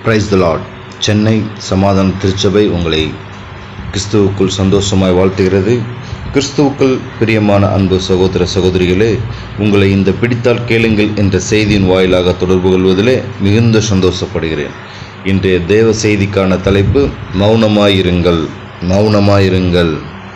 Praise the Lord Chennai சமாதான திருச்சபை உங்களை கிறிஸ்துவுக்குள் சந்தோஷமாய் வாழ்த்துகிறது கிறிஸ்துவுக்குள் பிரியமான அன்பு சகோதர சகோதரிகளே உங்களை இந்த பிடித்தால் கேளுங்கள் என்ற செய்தியின் வாயிலாக தொடர்பு கொள்வதிலே மிகுந்த சந்தோஷப்படுகிறேன் இன்றைய தேவ செய்திக்கான தலைப்பு மௌனமாயிருங்கள் மௌனமாயிருங்கள்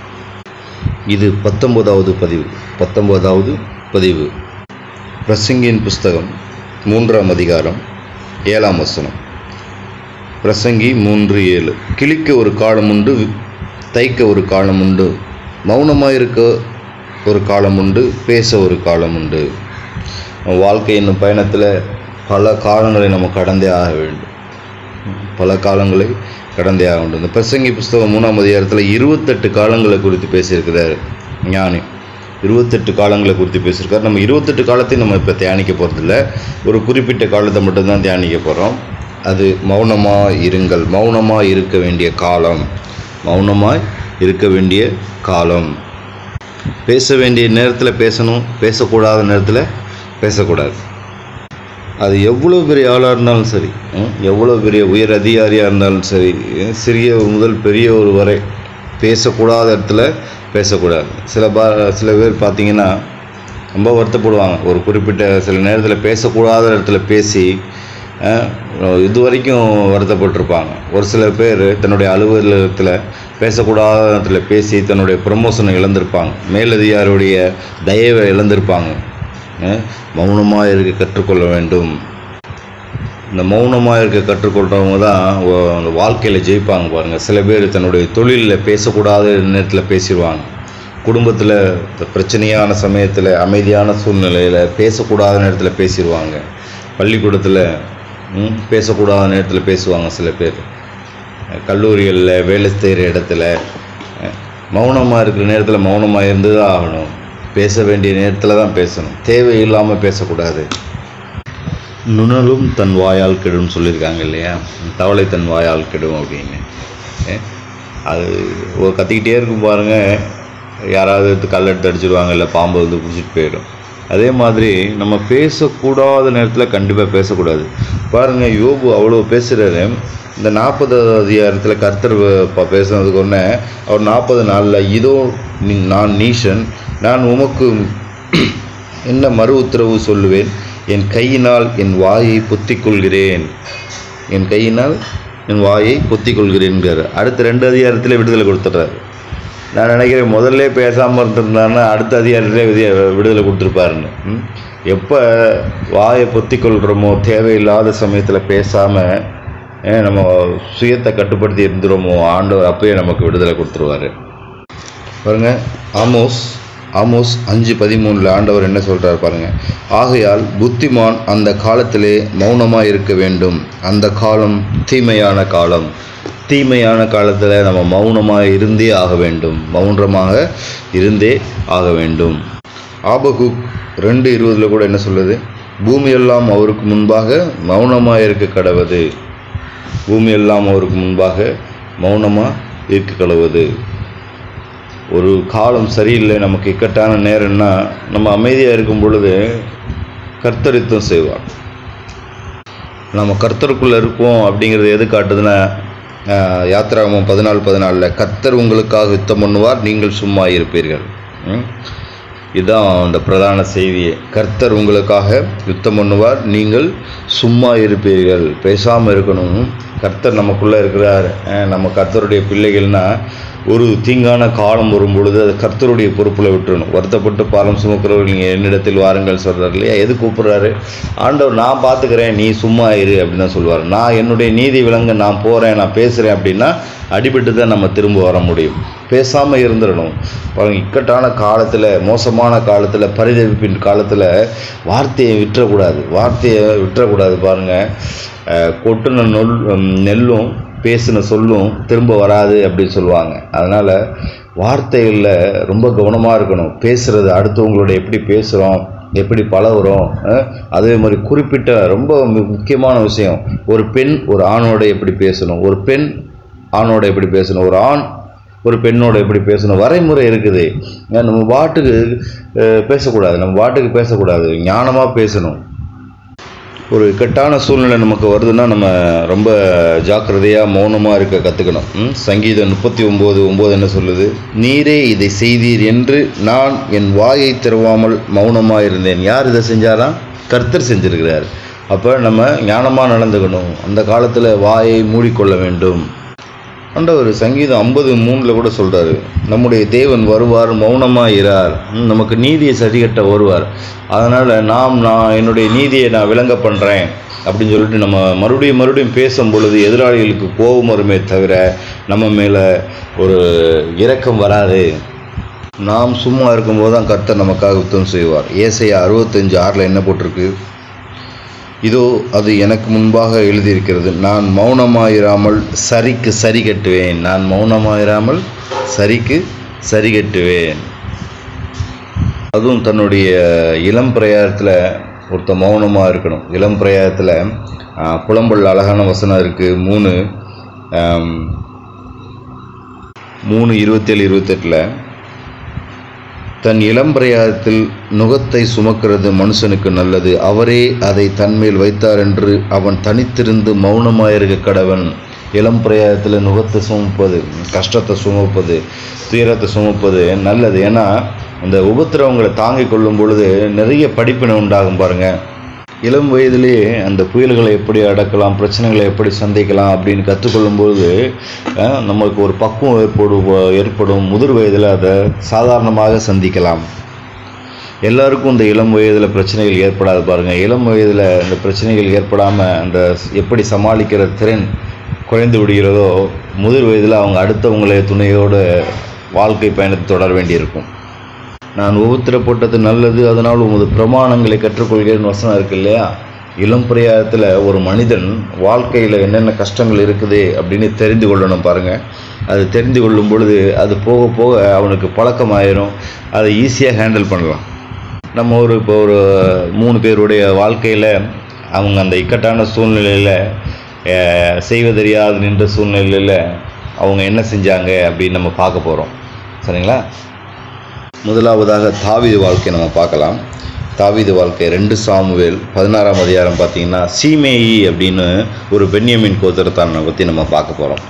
இது பத்தொன்பதாவது பதிவு பத்தொன்பதாவது பதிவு பிரசங்கியின் புஸ்தகம் மூன்றாம் அதிகாரம் ஏழாம் வசனம் பிரசங்கி மூன்று ஏழு கிழிக்க ஒரு காலம் உண்டு தைக்க ஒரு காலம் உண்டு மௌனமாயிருக்க ஒரு காலம் உண்டு பேச ஒரு காலம் உண்டு நம்ம வாழ்க்கை என்னும் பயணத்தில் பல காலங்களை நம்ம கடந்தே ஆக வேண்டும் பல காலங்களை கடந்தே ஆக வேண்டும் இந்த பிரசங்கி புஸ்தகம் மூணாம் அதிகாரத்தில் இருபத்தெட்டு காலங்களை குறித்து பேசியிருக்கிறார் ஞானி இருபத்தெட்டு காலங்களை குறித்து பேசியிருக்கார் நம்ம இருபத்தெட்டு காலத்தையும் நம்ம இப்போ தியானிக்க போகிறதில்ல ஒரு குறிப்பிட்ட காலத்தை மட்டும்தான் தியானிக்க போகிறோம் அது மௌனமாக இருங்கள் மௌனமாக இருக்க வேண்டிய காலம் மௌனமாய் இருக்க வேண்டிய காலம் பேச வேண்டிய நேரத்தில் பேசணும் பேசக்கூடாத நேரத்தில் பேசக்கூடாது அது எவ்வளோ பெரிய ஆளாக இருந்தாலும் சரி ம், எவ்வளோ பெரிய உயர் அதிகாரியாக இருந்தாலும் சரி ம், சிறிய முதல் பெரிய ஒரு வரை பேசக்கூடாத இடத்துல பேசக்கூடாது சில பா சில பேர் பார்த்தீங்கன்னா ரொம்ப வருத்தப்படுவாங்க ஒரு குறிப்பிட்ட சில நேரத்தில் பேசக்கூடாத இடத்துல பேசி அஹ், இது வரைக்கும் வருத்தப்பட்டிருப்பாங்க ஒரு சில பேர் தன்னுடைய அலுவலகத்தில் பேசக்கூடாத இடத்துல பேசி தன்னுடைய ப்ரமோஷனை இழந்திருப்பாங்க மேலதிகாரியுடைய தயவை இழந்திருப்பாங்க அஹ், மௌனமாக இருக்க கற்றுக்கொள்ள வேண்டும் இந்த மௌனமாக இருக்க கற்றுக்கொள்கிறவங்க தான் வ- அந்த வாழ்க்கையில் ஜெயிப்பாங்க பாருங்கள் சில பேர் தன்னுடைய தொழிலில் பேசக்கூடாத நேரத்தில் பேசிடுவாங்க குடும்பத்தில் பிரச்சனையான சமயத்தில் அமைதியான சூழ்நிலையில் பேசக்கூடாத நேரத்தில் பேசிடுவாங்க பள்ளிக்கூடத்தில் ம், பேசக்கூடாத நேரத்தில் பேசுவாங்க சில பேர் கல்லூரிகளில் வேலை செய்கிற இடத்துல மௌனமாக இருக்கிற நேரத்தில் மௌனமாக இருந்து தான் ஆகணும் பேச வேண்டிய நேரத்தில் தான் பேசணும் தேவையில்லாமல் பேசக்கூடாது நுணலும் தன் வாயால் கெடும் சொல்லியிருக்காங்க இல்லையா தவளை தன் வாயால் கெடும் அப்படின்னு ஏ, அது ஒரு கத்திக்கிட்டே இருக்கும் பாருங்க யாராவது எடுத்து கல் எடுத்து அடிச்சிடுவாங்க இல்லை பாம்பு வந்து பிடிச்சிட்டு போயிடும் அதே மாதிரி நம்ம பேசக்கூடாத நேரத்தில் கண்டிப்பாக பேசக்கூடாது பாருங்கள் யோபு அவ்வளோ பேசுகிறாரு இந்த நாற்பது அதிகாரத்தில் கர்த்தர் ப- பேசுனதுக்கு ஒன்று அவர் நாற்பது நாளில் இதோ நீ- நான் நீஷன் நான் உமக்கு என்ன மறு உத்தரவு சொல்லுவேன் என் கையினால் என் வாயை பொத்திக் கொள்கிறேன் என் கையினால் என் வாயை பொத்திக் கொள்கிறேன்கிறார் அடுத்த ரெண்டு அதிகாரத்தில் விடுதலை கொடுத்துட்றாரு நான் நினைக்கிறேன் முதல்ல பேசாமல் இருந்திருந்தாருன்னா அடுத்த அதிகாரத்திலே விதி- விடுதலை கொடுத்துருப்பாருன்னு ம்? எப்போ வாயை பொத்திக் கொள்கிறோமோ தேவையில்லாத சமயத்தில் பேசாமல் நம்ம சுயத்தை கட்டுப்படுத்தி இருந்துருமோ ஆண்டவர் அப்பயே நமக்கு விடுதலை கொடுத்துருவாரு பாருங்க ஆமோஸ் ஆமோஸ் அஞ்சு பதிமூணில் ஆண்டவர் என்ன சொல்றார் பாருங்க ஆகையால் புத்திமான் அந்த காலத்திலே மௌனமாக இருக்க வேண்டும் அந்த காலம் தீமையான காலம் தீமையான காலத்தில் நம்ம மௌனமாக இருந்தே ஆக வேண்டும் மௌனமாக இருந்தே ஆக வேண்டும் ஆபகுக் ரெண்டு இருபதில் கூட என்ன சொல்லுது பூமியெல்லாம் அவருக்கு முன்பாக மௌனமாக இருக்க கடவது பூமியெல்லாம் அவருக்கு முன்பாக மௌனமாக இருக்க கடவுது ஒரு காலம் சரியில்லை நமக்கு இக்கட்டான நேரம்னா நம்ம அமைதியாக இருக்கும் பொழுது கர்த்தரித்தம் செய்வார் நம்ம கர்த்தருக்குள்ளே இருப்போம் அப்படிங்கிறது எது காட்டுதுன்னா ஆஹ், யாத்திராகமம் பதினாலு பதினாலில் கர்த்தர் உங்களுக்காக யுத்தம் பண்ணுவார் நீங்கள் சும்மா இருப்பீர்கள் ம்? இதுதான் அந்த பிரதான செய்தியே கர்த்தர் உங்களுக்காக யுத்தம் பண்ணுவார் நீங்கள் சும்மா இருப்பீர்கள் பேசாமல் இருக்கணும் கர்த்தர் நமக்குள்ளே இருக்கிறார் அஹ் நம்ம கர்த்தருடைய பிள்ளைகள்னா ஒரு தீங்கான காலம் வரும் பொழுது அது கர்த்தருடைய பொறுப்பில் விட்டுறணும் வருத்தப்பட்டு பாலம் சுமக்கிறவர்கள் நீங்கள் என்னிடத்தில் வாருங்கள் சொல்கிறார் இல்லையா எது கூப்பிட்றாரு ஆண்டவர் நான் பார்த்துக்கிறேன் நீ சும்மா இரு அப்படின்னு தான் சொல்லுவார் நான் என்னுடைய நீதி விலங்க நான் போகிறேன் நான் பேசுகிறேன் அப்படின்னா அடிபட்டு தான் நம்ம திரும்ப வர முடியும் பேசாமல் இருந்துடணும் பாருங்க இக்கட்டான காலத்தில் மோசமான காலத்தில் பரிதவிப்பின் காலத்தில் வார்த்தையை விட்டுறக்கூடாது வார்த்தையை விட்டுறக்கூடாது பாருங்கள் அஹ், கொட்டுன நொல் உம், நெல்லும் பேசின சொல்லும் திரும்ப வராது அப்படின்னு சொல்லுவாங்க அதனால் வார்த்தைகளில் ரொம்ப கவனமாக இருக்கணும் பேசுகிறது அடுத்தவங்களோட எப்படி பேசுகிறோம் எப்படி பழகுறோம் அஹ், அதே மாதிரி குறிப்பிட்ட ரொம்ப மு- முக்கியமான விஷயம் ஒரு பெண் ஒரு ஆணோட எப்படி பேசணும் ஒரு பெண் ஆணோட எப்படி பேசணும் ஒரு ஆண் ஒரு பெண்ணோட எப்படி பேசணும் வரைமுறை இருக்குது ஏன் நம்ம பாட்டுக்கு அஹ், பேசக்கூடாது நம்ம பாட்டுக்கு பேசக்கூடாது ஞானமாக பேசணும் ஒரு இக்கட்டான சூழ்நிலை நமக்கு வருதுன்னா நம்ம ரொம்ப ஜாக்கிரதையாக மௌனமாக இருக்க கற்றுக்கணும் ம்? சங்கீதம் முப்பத்தி ஒம்பது ஒம்பது என்ன சொல்லுது நீரே இதை செய்தீர் என்று நான் என் வாயை திறவாமல் மௌனமாக இருந்தேன் யார் இதை செஞ்சாராம் கர்த்தர் செஞ்சிருக்கிறார் அப்போ நம்ம ஞானமாக நடந்துக்கணும் அந்த காலத்தில் வாயை மூடிக்கொள்ள வேண்டும் ஆண்டவர் சங்கீதம் ஐம்பது மூணில் கூட சொல்கிறாரு நம்முடைய தேவன் வருவார் மௌனமாக இரார் ம், நமக்கு நீதியை சரிகட்ட வருவார் அதனால் நாம் நான் என்னுடைய நீதியை நான் விளங்க பண்ணுறேன் அப்படின்னு சொல்லிட்டு நம்ம மறுபடியும் மறுபடியும் பேசும் பொழுது எதிராளிகளுக்கு கோபம் வருமே தவிர நம்ம மேலே ஒரு இரக்கம் வராது நாம் சும்மா இருக்கும்போது தான் கர்த்தர் நமக்காக யுத்தம் செய்வார் ஏசையா அறுபத்தஞ்சு ஆறில் என்ன போட்டிருக்கு இதோ அது எனக்கு முன்பாக எழுதியிருக்கிறது நான் மௌனமாயிராமல் சரிக்கு சரி கட்டுவேன் நான் மௌனமாயிராமல் சரிக்கு சரி கட்டுவேன் அதுவும் தன்னுடைய இளம் பிரயாரத்தில் ஒருத்தன் மௌனமாக இருக்கணும் இளம் பிரயாரத்தில் புலம்பல் அழகான வசனம் இருக்குது மூணு ஆம், மூணு இருபத்தேழு இருபத்தெட்டில் தன் இளம் பிரயாதத்தில் நுகத்தை சுமக்கிறது மனுஷனுக்கு நல்லது அவரே அதை தன்மேல் வைத்தார் என்று அவன் தனித்திருந்து மௌனமாயிருக்க கடவன் இளம் பிரயாதத்தில் நுகத்தை சுமப்பது கஷ்டத்தை சுமப்பது துயரத்தை சுமப்பது நல்லது ஏன்னா அந்த உபத்திரவங்களை தாங்கிக் கொள்ளும் பொழுது நிறைய படிப்பினை உண்டாகும் பாருங்கள் இளம் வயதிலேயே அந்த புயல்களை எப்படி அடக்கலாம் பிரச்சனைகளை எப்படி சந்திக்கலாம் அப்படின்னு கற்றுக்கொள்ளும்போது அஹ், நம்மளுக்கு ஒரு பக்குவம் ஏற்படும் ஏற்படும் முதிர் வயதில் அதை சாதாரணமாக சந்திக்கலாம் எல்லாருக்கும் இந்த இளம் வயதில் பிரச்சனைகள் ஏற்படாது பாருங்கள் இளம் வயதில் இந்த பிரச்சனைகள் ஏற்படாமல் அந்த எப்படி சமாளிக்கிற திறன் குறைந்து விடுகிறதோ முதிர் வயதில் அவங்க அடுத்தவங்களே துணையோடு வாழ்க்கை பயணத்தை தொடர வேண்டியிருக்கும் நான் உபத்திரப்பட்டது நல்லது அதனால் உமது பிரமாணங்களை கற்றுக்கொள்கிறேன்னு வசனம் இருக்கு இல்லையா இளம் பிரயாதத்தில் ஒரு மனிதன் வாழ்க்கையில் என்னென்ன கஷ்டங்கள் இருக்குது அப்படின்னு தெரிந்து கொள்ளணும் பாருங்கள் அது தெரிந்து கொள்ளும் பொழுது அது போக போக அவனுக்கு பழக்கமாயிரும் அதை ஈஸியாக ஹேண்டில் பண்ணலாம் நம்ம ஒரு இப்போ ஒரு மூணு பேருடைய வாழ்க்கையில் அவங்க அந்த இக்கட்டான சூழ்நிலையில் அஹ், செய்வதறியாது நின்ற சூழ்நிலையில் அவங்க என்ன செஞ்சாங்க அப்படின்னு நம்ம பார்க்க போகிறோம் சரிங்களா முதலாவதாக தாவீது வாழ்க்கையை நம்ம பார்க்கலாம் தாவீது வாழ்க்கை ரெண்டு சாமுவேல் பதினாறாம் அதிகாரம் பார்த்தீங்கன்னா சீமேயி அப்படின்னு ஒரு பென்யமின் கோத்திரத்தானை பற்றி நம்ம பார்க்க போகிறோம்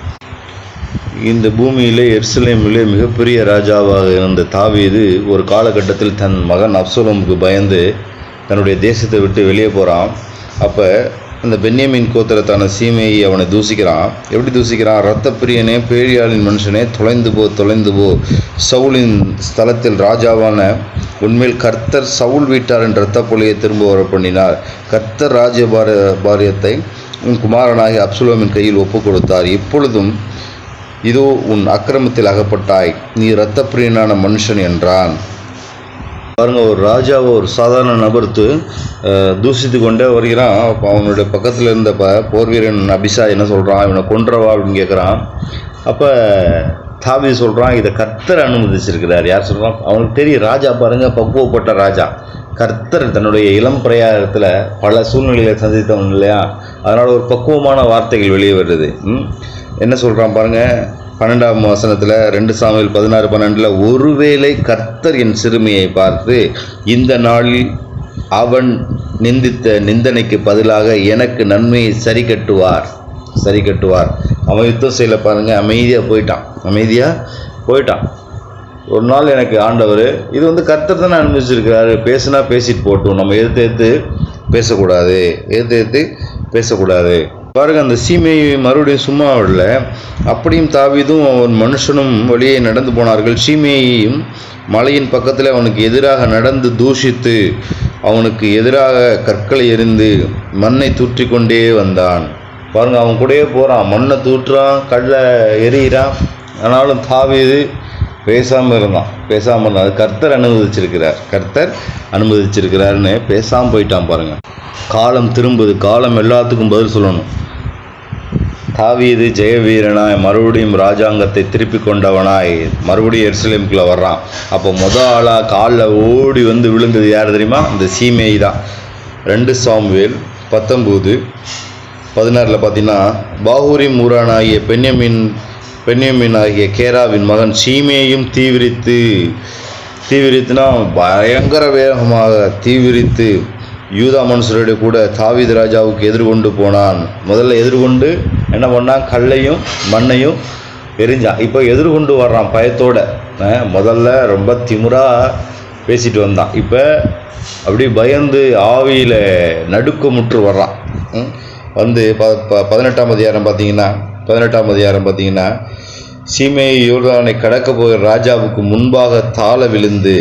இந்த பூமியிலே எருசலேமிலே மிகப்பெரிய ராஜாவாக இருந்த தாவீது ஒரு காலகட்டத்தில் தன் மகன் அப்சலோமுக்கு பயந்து தன்னுடைய தேசத்தை விட்டு வெளியே போகிறான் அப்போ அந்த பென்யமின் கோத்திரத்தான சீமையை அவனை தூசிக்கிறான் எப்படி தூசிக்கிறான் இரத்த பிரியனே பேரியாளின் மனுஷனே தொலைந்து போ தொலைந்து போ சவுலின் ஸ்தலத்தில் ராஜாவான உண்மையில் கர்த்தர் சவுல் வீட்டாரின் இரத்த பொழியை திரும்ப வர பண்ணினார் கர்த்தர் ராஜ்ய பார பாரியத்தை உன் குமாரனாகிய அப்சுலோமின் கையில் ஒப்பு கொடுத்தார் இப்பொழுதும் இதோ உன் அக்கிரமத்தில் அகப்பட்டாய் நீ இரத்தப்பிரியனான மனுஷன் என்றான் பாருங்க ஒரு ராஜாவை ஒரு சாதாரண நபர்த்து அஹ், தூசித்து கொண்டே வருகிறான் அப்போ அவனுடைய பக்கத்தில் இருந்த ப போர் வீரன் அபிஷா என்ன சொல்கிறான் இவனை கொன்றவா அப்படின்னு கேட்குறான் அப்போ தாவி சொல்கிறான் இதை கர்த்தர் அனுமதிச்சிருக்கிறார் யார் சொல்கிறான் அவனுக்கு தெரியும் ராஜா பாருங்க பக்குவப்பட்ட ராஜா கர்த்தர் தன்னுடைய இளம் பிரயாரத்தில் பல சூழ்நிலைகளை சந்தித்தவன் இல்லையா அதனால் ஒரு பக்குவமான வார்த்தைகள் வெளியே வருது ம்? என்ன சொல்கிறான் பாருங்க பன்னெண்டாம் வசனத்தில் ரெண்டு சாமியில் பதினாறு பன்னெண்டில் ஒருவேளை கர்த்தர் என் சிறுமியை பார்த்து இந்த நாளில் அவன் நிந்தித்த நிந்தனைக்கு பதிலாக எனக்கு நன்மையை சரி கட்டுவார் சரி கட்டுவார் அவன் யுத்தம் செய்யல பாருங்க அமைதியாக போயிட்டான் அமைதியாக போயிட்டான் ஒரு நாள் எனக்கு ஆண்டவர் இது வந்து கர்த்தர் தானே அனுபவிச்சிருக்கிறாரு பேசுனா பேசிட்டு போட்டும் நம்ம எதிர்த்து எதிர்த்து பேசக்கூடாது எதிர்த்து எதிர்த்து பேசக்கூடாது பாருங்க அந்த சீமையை மறுபடியும் சும்மா விடல அப்படியும் தாவீதும் அவன் மனுஷனும் வழியே நடந்து போனார்கள் சீமையையும் மலையின் பக்கத்தில் அவனுக்கு எதிராக நடந்து தூஷித்து அவனுக்கு எதிராக கற்களை எறிந்து மண்ணை தூற்றி கொண்டே வந்தான் பாருங்க அவன் கூடயே போகிறான் மண்ணை தூற்றுறான் கல்லை எறிகிறான் ஆனாலும் தாவீது பேசாமல் இருந்தான் பேசாமல் இருந்தான் அது கர்த்தர் அனுமதிச்சிருக்கிறார் கர்த்தர் அனுமதிச்சிருக்கிறாருன்னு பேசாமல் போயிட்டான் பாருங்க காலம் திரும்புது காலம் எல்லாத்துக்கும் பதில் சொல்லணும் தாவீது ஜெயவீரனாய் மறுபடியும் ராஜாங்கத்தை திருப்பி கொண்டவனாய் மறுபடியும் எருசலேமுக்குள்ள வர்றான் அப்போ முத ஆளாக காலில் ஓடி வந்து விழுந்தது யார் தெரியுமா இந்த சீமேய் தான் ரெண்டு சாமுவேல் பத்தொம்போது பதினாறில் பார்த்தீங்கன்னா பாகூரின் ஊரானாகிய பென்யமின் பென்யமின் ஆகிய கேராவின் மகன் சீமேயும் தீவிரித்து தீவிரித்துனா பயங்கர வேகமாக தீவிரித்து யூதா மனுஷருடைய கூட தாவீது ராஜாவுக்கு எதிர்கொண்டு போனான் முதல்ல எதிர்கொண்டு என்ன பண்ணான் கல்லையும் மண்ணையும் எரிஞ்சான் இப்போ எதிர்கொண்டு வர்றான் பயத்தோட அஹ் முதல்ல ரொம்ப திமிரா பேசிட்டு வந்தான் இப்போ அப்படியே பயந்து ஆவியில் நடுக்கமுற்று வர்றான் ம். வந்து ப ப- பதினெட்டாம் அதிகாரம் பார்த்தீங்கன்னா பதினெட்டாம் அதிகாரம் பார்த்தீங்கன்னா சீமை யோர்தானை கடக்க போகிற ராஜாவுக்கு முன்பாக தாழ விழுந்து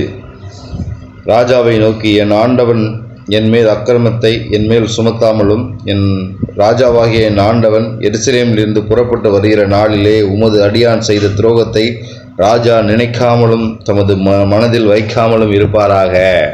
ராஜாவை நோக்கி என் ஆண்டவன் என் மேல் அக்கிரமத்தை என் மேல் சுமத்தாமலும் என் ராஜாவாகிய என் ஆண்டவன் எருசலேமிலிருந்து புறப்பட்டு வருகிற நாளிலே உமது அடியான் செய்த துரோகத்தை ராஜா நினைக்காமலும் தமது ம மனதில் வைக்காமலும் இருப்பாராக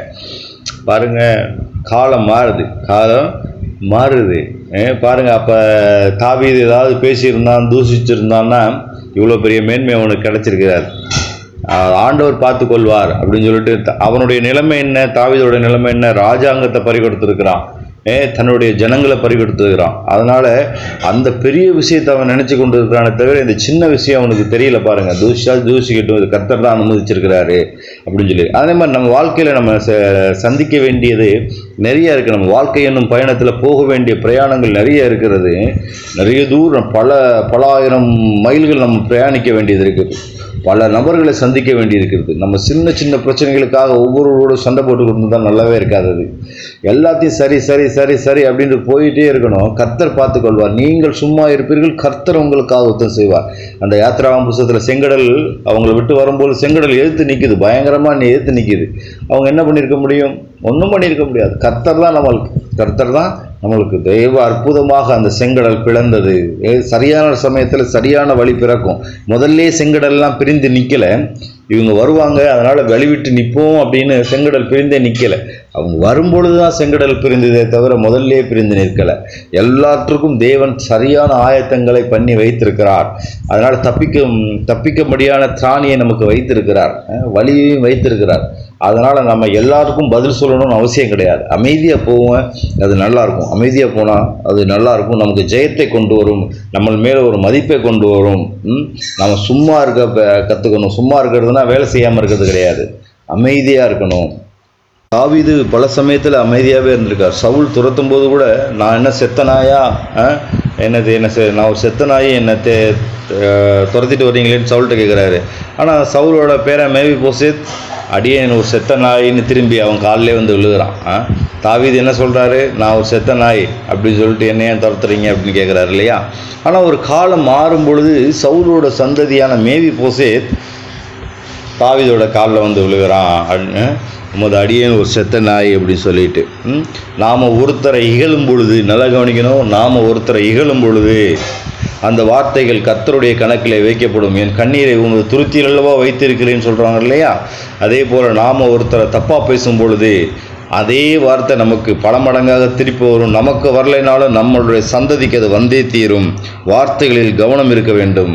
பாருங்க காலம் மாறுது காலம் மாறுது ஏ, பாருங்க அப்போ தாவீது ஏதாவது பேசியிருந்தான் தூஷிச்சிருந்தான்னா இவ்வளோ பெரிய மேன்மை அவனுக்கு கிடைச்சிருக்கிறார் ஆஹ் ஆண்டவர் பார்த்து கொள்வார் அப்படின்னு சொல்லிட்டு த- அவனுடைய நிலைமை என்ன தாவீதோட நிலைமை என்ன ராஜாங்கத்தை பறிகொடுத்துருக்கிறான் ஏ தன்னுடைய ஜனங்களை பறிகொடுத்துருக்கிறான் அதனால அந்த பெரிய விஷயத்தை அவன் நினைச்சு கொண்டு இருக்கிறானே தவிர இந்த சின்ன விஷயம் அவனுக்கு தெரியல பாருங்க தூஷிச்சா தூஷிக்கட்டும் இது கர்த்தர் தான் அனுமதிச்சிருக்கிறாரு அப்படின்னு சொல்லி அதே மாதிரி நம்ம வாழ்க்கையில நம்ம ச- சந்திக்க வேண்டியது நிறைய இருக்கு நம்ம வாழ்க்கை என்னும் பயணத்தில் போக வேண்டிய பிரயாணங்கள் நிறைய இருக்கிறது நிறைய தூரம் பல பல ஆயிரம் மைல்கள் நம்ம பிரயாணிக்க வேண்டியது இருக்குது பல நபர்களை சந்திக்க வேண்டியிருக்கிறது நம்ம சின்ன சின்ன பிரச்சனைகளுக்காக ஒவ்வொருவரோட சண்டை போட்டுக்கிட்டு இருந்தால் நல்லாவே இருக்காது அது எல்லாத்தையும் சரி சரி சரி சரி அப்படின்னு போயிட்டே இருக்கணும் கர்த்தர் பார்த்துக்கொள்வார் நீங்கள் சும்மா இருப்பீர்கள் கர்த்தர் உங்களுக்காக உத்தம் செய்வார் அந்த யாத்திராவும் புஸ்தகத்தில் செங்கடல் அவங்கள விட்டு வரும்போது செங்கடல் எதிர்த்து நிற்குது பயங்கரமாக நீ எதிர்த்து நிற்குது அவங்க என்ன பண்ணியிருக்க முடியும் ஒன்றும் பண்ணியிருக்க முடியாது கர்த்தர் தான் நம்மளுக்கு கர்த்தர் தான் நம்மளுக்கு தெய்வ அற்புதமாக அந்த செங்கடல் பிளந்தது ஏ, சரியான சமயத்தில் சரியான வழி பிறக்கும் முதல்ல செங்கடல்லாம் பிரிந்து நிற்கல இவங்க வருவாங்க அதனால வழிவிட்டு நிற்போம் அப்படின்னு செங்கடல் பிரிந்தே நிற்கல அவங்க வரும்பொழுது தான் செங்கடல் பிரிந்ததே தவிர முதல்லே பிரிந்து நிற்கல எல்லாற்றுக்கும் தேவன் சரியான ஆயத்தங்களை பண்ணி வைத்திருக்கிறார் அதனால தப்பிக்க தப்பிக்கும்படியான திராணியை நமக்கு வைத்திருக்கிறார் அஹ், வழியையும் வைத்திருக்கிறார் அதனால் நம்ம எல்லாருக்கும் பதில் சொல்லணும்னு அவசியம் கிடையாது அமைதியாக போவேன் அது நல்லா இருக்கும் அமைதியாக போனால் அது நல்லா இருக்கும் நமக்கு ஜெயத்தை கொண்டு வரும் நம்ம மேலே ஒரு மதிப்பை கொண்டு வரும் ம்? நம்ம சும்மா இருக்க ப- கற்றுக்கணும் சும்மா இருக்கிறதுனா வேலை செய்யாமல் இருக்கிறது கிடையாது அமைதியாக இருக்கணும் தாவீது பல சமயத்தில் அமைதியாகவே இருந்திருக்கார் சவுல் துரத்தும் போது கூட நான் என்ன செத்த நாயா ஆ? என்னது என்ன செ- நான் ஒரு செத்த நாயை என்னை தே அஹ், துரத்திட்டு வர்றீங்களேன்னு சவுல்கிட்ட கேட்குறாரு ஆனால் சவுலோட பேரை மேவி போசித் அடியே ஒரு செத்த நாயின்னு திரும்பி அவன் காலிலே வந்து விழுகிறான் ஆ? தாவீது என்ன சொல்கிறாரு நான் ஒரு செத்த நாய் அப்படின்னு சொல்லிட்டு என்ன ஏன் துரத்துறீங்க அப்படின்னு கேட்குறாரு இல்லையா ஆனால் ஒரு காலம் மாறும் பொழுது சவுலோட சந்ததியான மேவி போசேத் தாவீதோட காலில் வந்து விழுகிறான் அப்படின்னு உமது அடியேன் ஒரு செத்த நாய் அப்படின்னு சொல்லிட்டு ம்? நாம ஒருத்தரை இகழும் பொழுது நல்லா கவனிக்கணும் நாம ஒருத்தரை இகழும் பொழுது அந்த வார்த்தைகள் கர்த்தருடைய கணக்கிலே வைக்கப்படும் என் கண்ணீரை உமது துருத்தியில் அல்லவா வைத்திருக்கிறேன்னு சொல்கிறாங்க இல்லையா அதே போல் நாம் ஒருத்தரை தப்பாக பேசும் பொழுது அதே வார்த்தை நமக்கு பல மடங்காக திருப்பி வரும் நமக்கு வரலைனாலும் நம்மளுடைய சந்ததிக்கு அது வந்தே தீரும் வார்த்தைகளில் கவனம் இருக்க வேண்டும்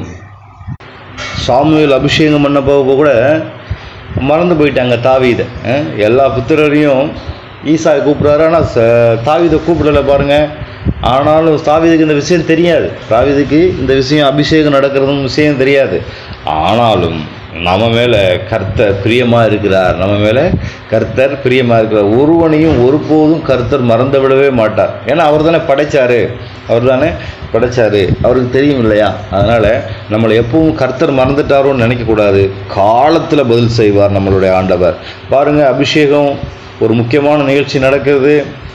சாமுவேல் அபிஷேகம் பண்ண போக கூட மறந்து போயிட்டாங்க தாவீதை அஹ், எல்லா புத்திரரையும் ஈசாயை கூப்பிட்றாரு ஆனால் தாவீதை கூப்பிடலை பாருங்க ஆனாலும் தாவீதுக்கு இந்த விஷயம் தெரியாது தாவீதுக்கு இந்த விஷயம் அபிஷேகம் நடக்கிறதும் விஷயம் தெரியாது ஆனாலும் நம்ம மேலே கர்த்தர் பிரியமாக இருக்கிறார் நம்ம மேலே கர்த்தர் பிரியமாக இருக்கிறார் ஒருவனையும் ஒருபோதும் கர்த்தர் மறந்து விடவே மாட்டார் ஏன்னா அவர் தானே படைச்சாரு அவர் தானே படைச்சாரு அவருக்கு தெரியும் இல்லையா அதனால் நம்மளை எப்பவும் கர்த்தர் மறந்துட்டாரோன்னு நினைக்கக்கூடாது காலத்தில் பதில் செய்வார் நம்மளுடைய ஆண்டவர் பாருங்கள் அபிஷேகம் ஒரு முக்கியமான நிகழ்ச்சி நடக்கிறது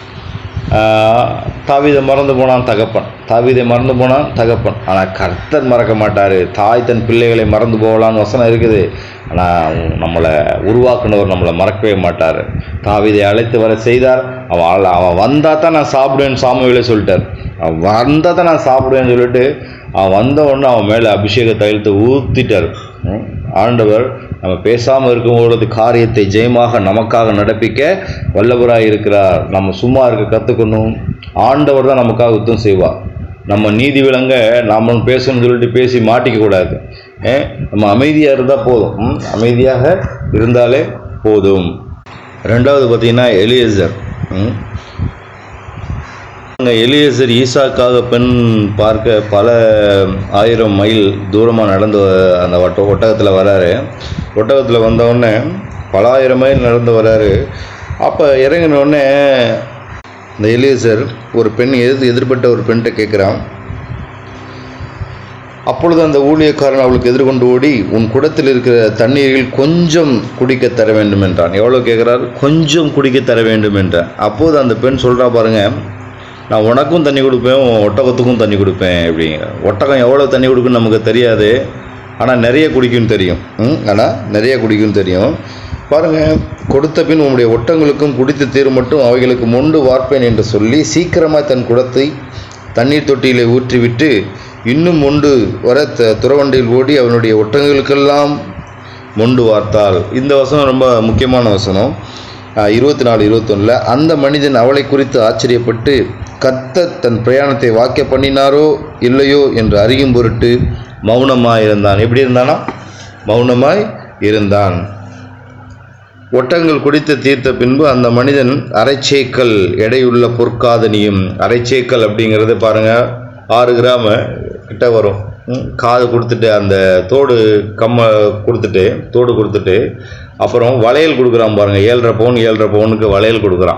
ஆஹ், தாவீதை மறந்து போனான் தகப்பன் தாவீதை மறந்து போனான் தகப்பன் ஆனால் கர்த்தர் மறக்க மாட்டார் தாய் தன் பிள்ளைகளை மறந்து போகலான்னு வசனம் இருக்குது ஆனால் நம்மளை உருவாக்குனவர் நம்மளை மறக்கவே மாட்டார் தாவீதை அழைத்து வர செய்தார் அவன் அழ- அவன் வந்தால் தான் நான் சாப்பிடுவேன்னு சாமுவேலே சொல்லிட்டார் அவன் வந்தால் தான் நான் சாப்பிடுவேன்னு சொல்லிட்டு அவன் வந்த உடனே அவன் மேலே அபிஷேக தைலத்தை ஊற்றிட்டார் ம். ஆண்டவர் நம்ம பேசாமல் இருக்கும்பொழுது காரியத்தை ஜெயமாக நமக்காக நடப்பிக்க வல்லவராய் இருக்கிறார் நம்ம சும்மா இருக்க கற்றுக்கணும் ஆண்டவர் தான் நமக்காக யுத்தம் செய்வார் நம்ம நீதி விளங்க நாம பேசணும்னு சொல்லிட்டு பேசி மாட்டிக்க கூடாது ஏ, நம்ம அமைதியாக இருந்தால் போதும் ம், அமைதியாக இருந்தாலே போதும் ரெண்டாவது பார்த்தீங்கன்னா எலியேசர் ம். அங்க எலியேசர் ஈசாக்காக பெண் பார்க்க பல ஆயிரம் மைல் தூரமாக நடந்து வ- அந்த ஒட்ட ஒட்டகத்தில் வராரு ஒட்டகத்தில் வந்தவுடனே பல ஆயிரம் மைல் நடந்து வராரு அப்போ இறங்கின உடனே இந்த எலியசர் ஒரு பெண் எதிர் எதிர்பட்ட ஒரு பெண்கிட்ட கேட்குறான் அப்பொழுது அந்த ஊழியக்காரன் அவளுக்கு எதிர்கொண்டு ஓடி உன் குடத்தில் இருக்கிற தண்ணீரில் கொஞ்சம் குடிக்க தர வேண்டும் என்றான் எவ்வளோ கேட்குறார் கொஞ்சம் குடிக்க தர வேண்டும் என்றான் அப்போது அந்த பெண் சொல்கிறா பாருங்க நான் உனக்கும் தண்ணி கொடுப்பேன் உன் ஒட்டகத்துக்கும் தண்ணி கொடுப்பேன் அப்படிங்கிற ஒட்டகம் எவ்வளோ தண்ணி கொடுக்குன்னு நமக்கு தெரியாது ஆனால் நிறைய குடிக்கும்னு தெரியும் ம் ஆனால் நிறைய குடிக்கும்னு தெரியும் பாருங்க கொடுத்த பின் உம்முடைய ஒட்டங்களுக்கும் குடித்து தீரும் மட்டும் அவைகளுக்கு மொண்டு வார்ப்பேன் என்று சொல்லி சீக்கிரமாக தன் குடத்தை தண்ணீர் தொட்டியிலே ஊற்றிவிட்டு இன்னும் மொண்டு வர த துறவண்டியில் ஓடி அவனுடைய ஒட்டங்களுக்கெல்லாம் மொண்டு வார்த்தாள் இந்த வசனம் ரொம்ப முக்கியமான வசனம் இருபத்தி நாலு இருபத்தொன்னில் அந்த மனிதன் அவளை குறித்து ஆச்சரியப்பட்டு கத்த தன் பிரயாணத்தை வாக்கிய பண்ணினாரோ இல்லையோ என்று அறியும் பொருட்டு மௌனமாய் இருந்தான் எப்படி இருந்தானா மௌனமாய் இருந்தான் ஒட்டங்கள் குடித்து தீர்த்த பின்பு அந்த மனிதன் அரைச்சேக்கல் எடையுள்ள பொற்காதனியும் அரைச்சேக்கல் அப்படிங்கிறது பாருங்க ஆறு கிராம கிட்ட வரும் ம், காது கொடுத்துட்டு அந்த தோடு கம்ம கொடுத்துட்டு தோடு கொடுத்துட்டு அப்புறம் வளையல் கொடுக்குறான் பாருங்க ஏழரை பவுன் ஏழரை பவுனுக்கு வளையல் கொடுக்குறான்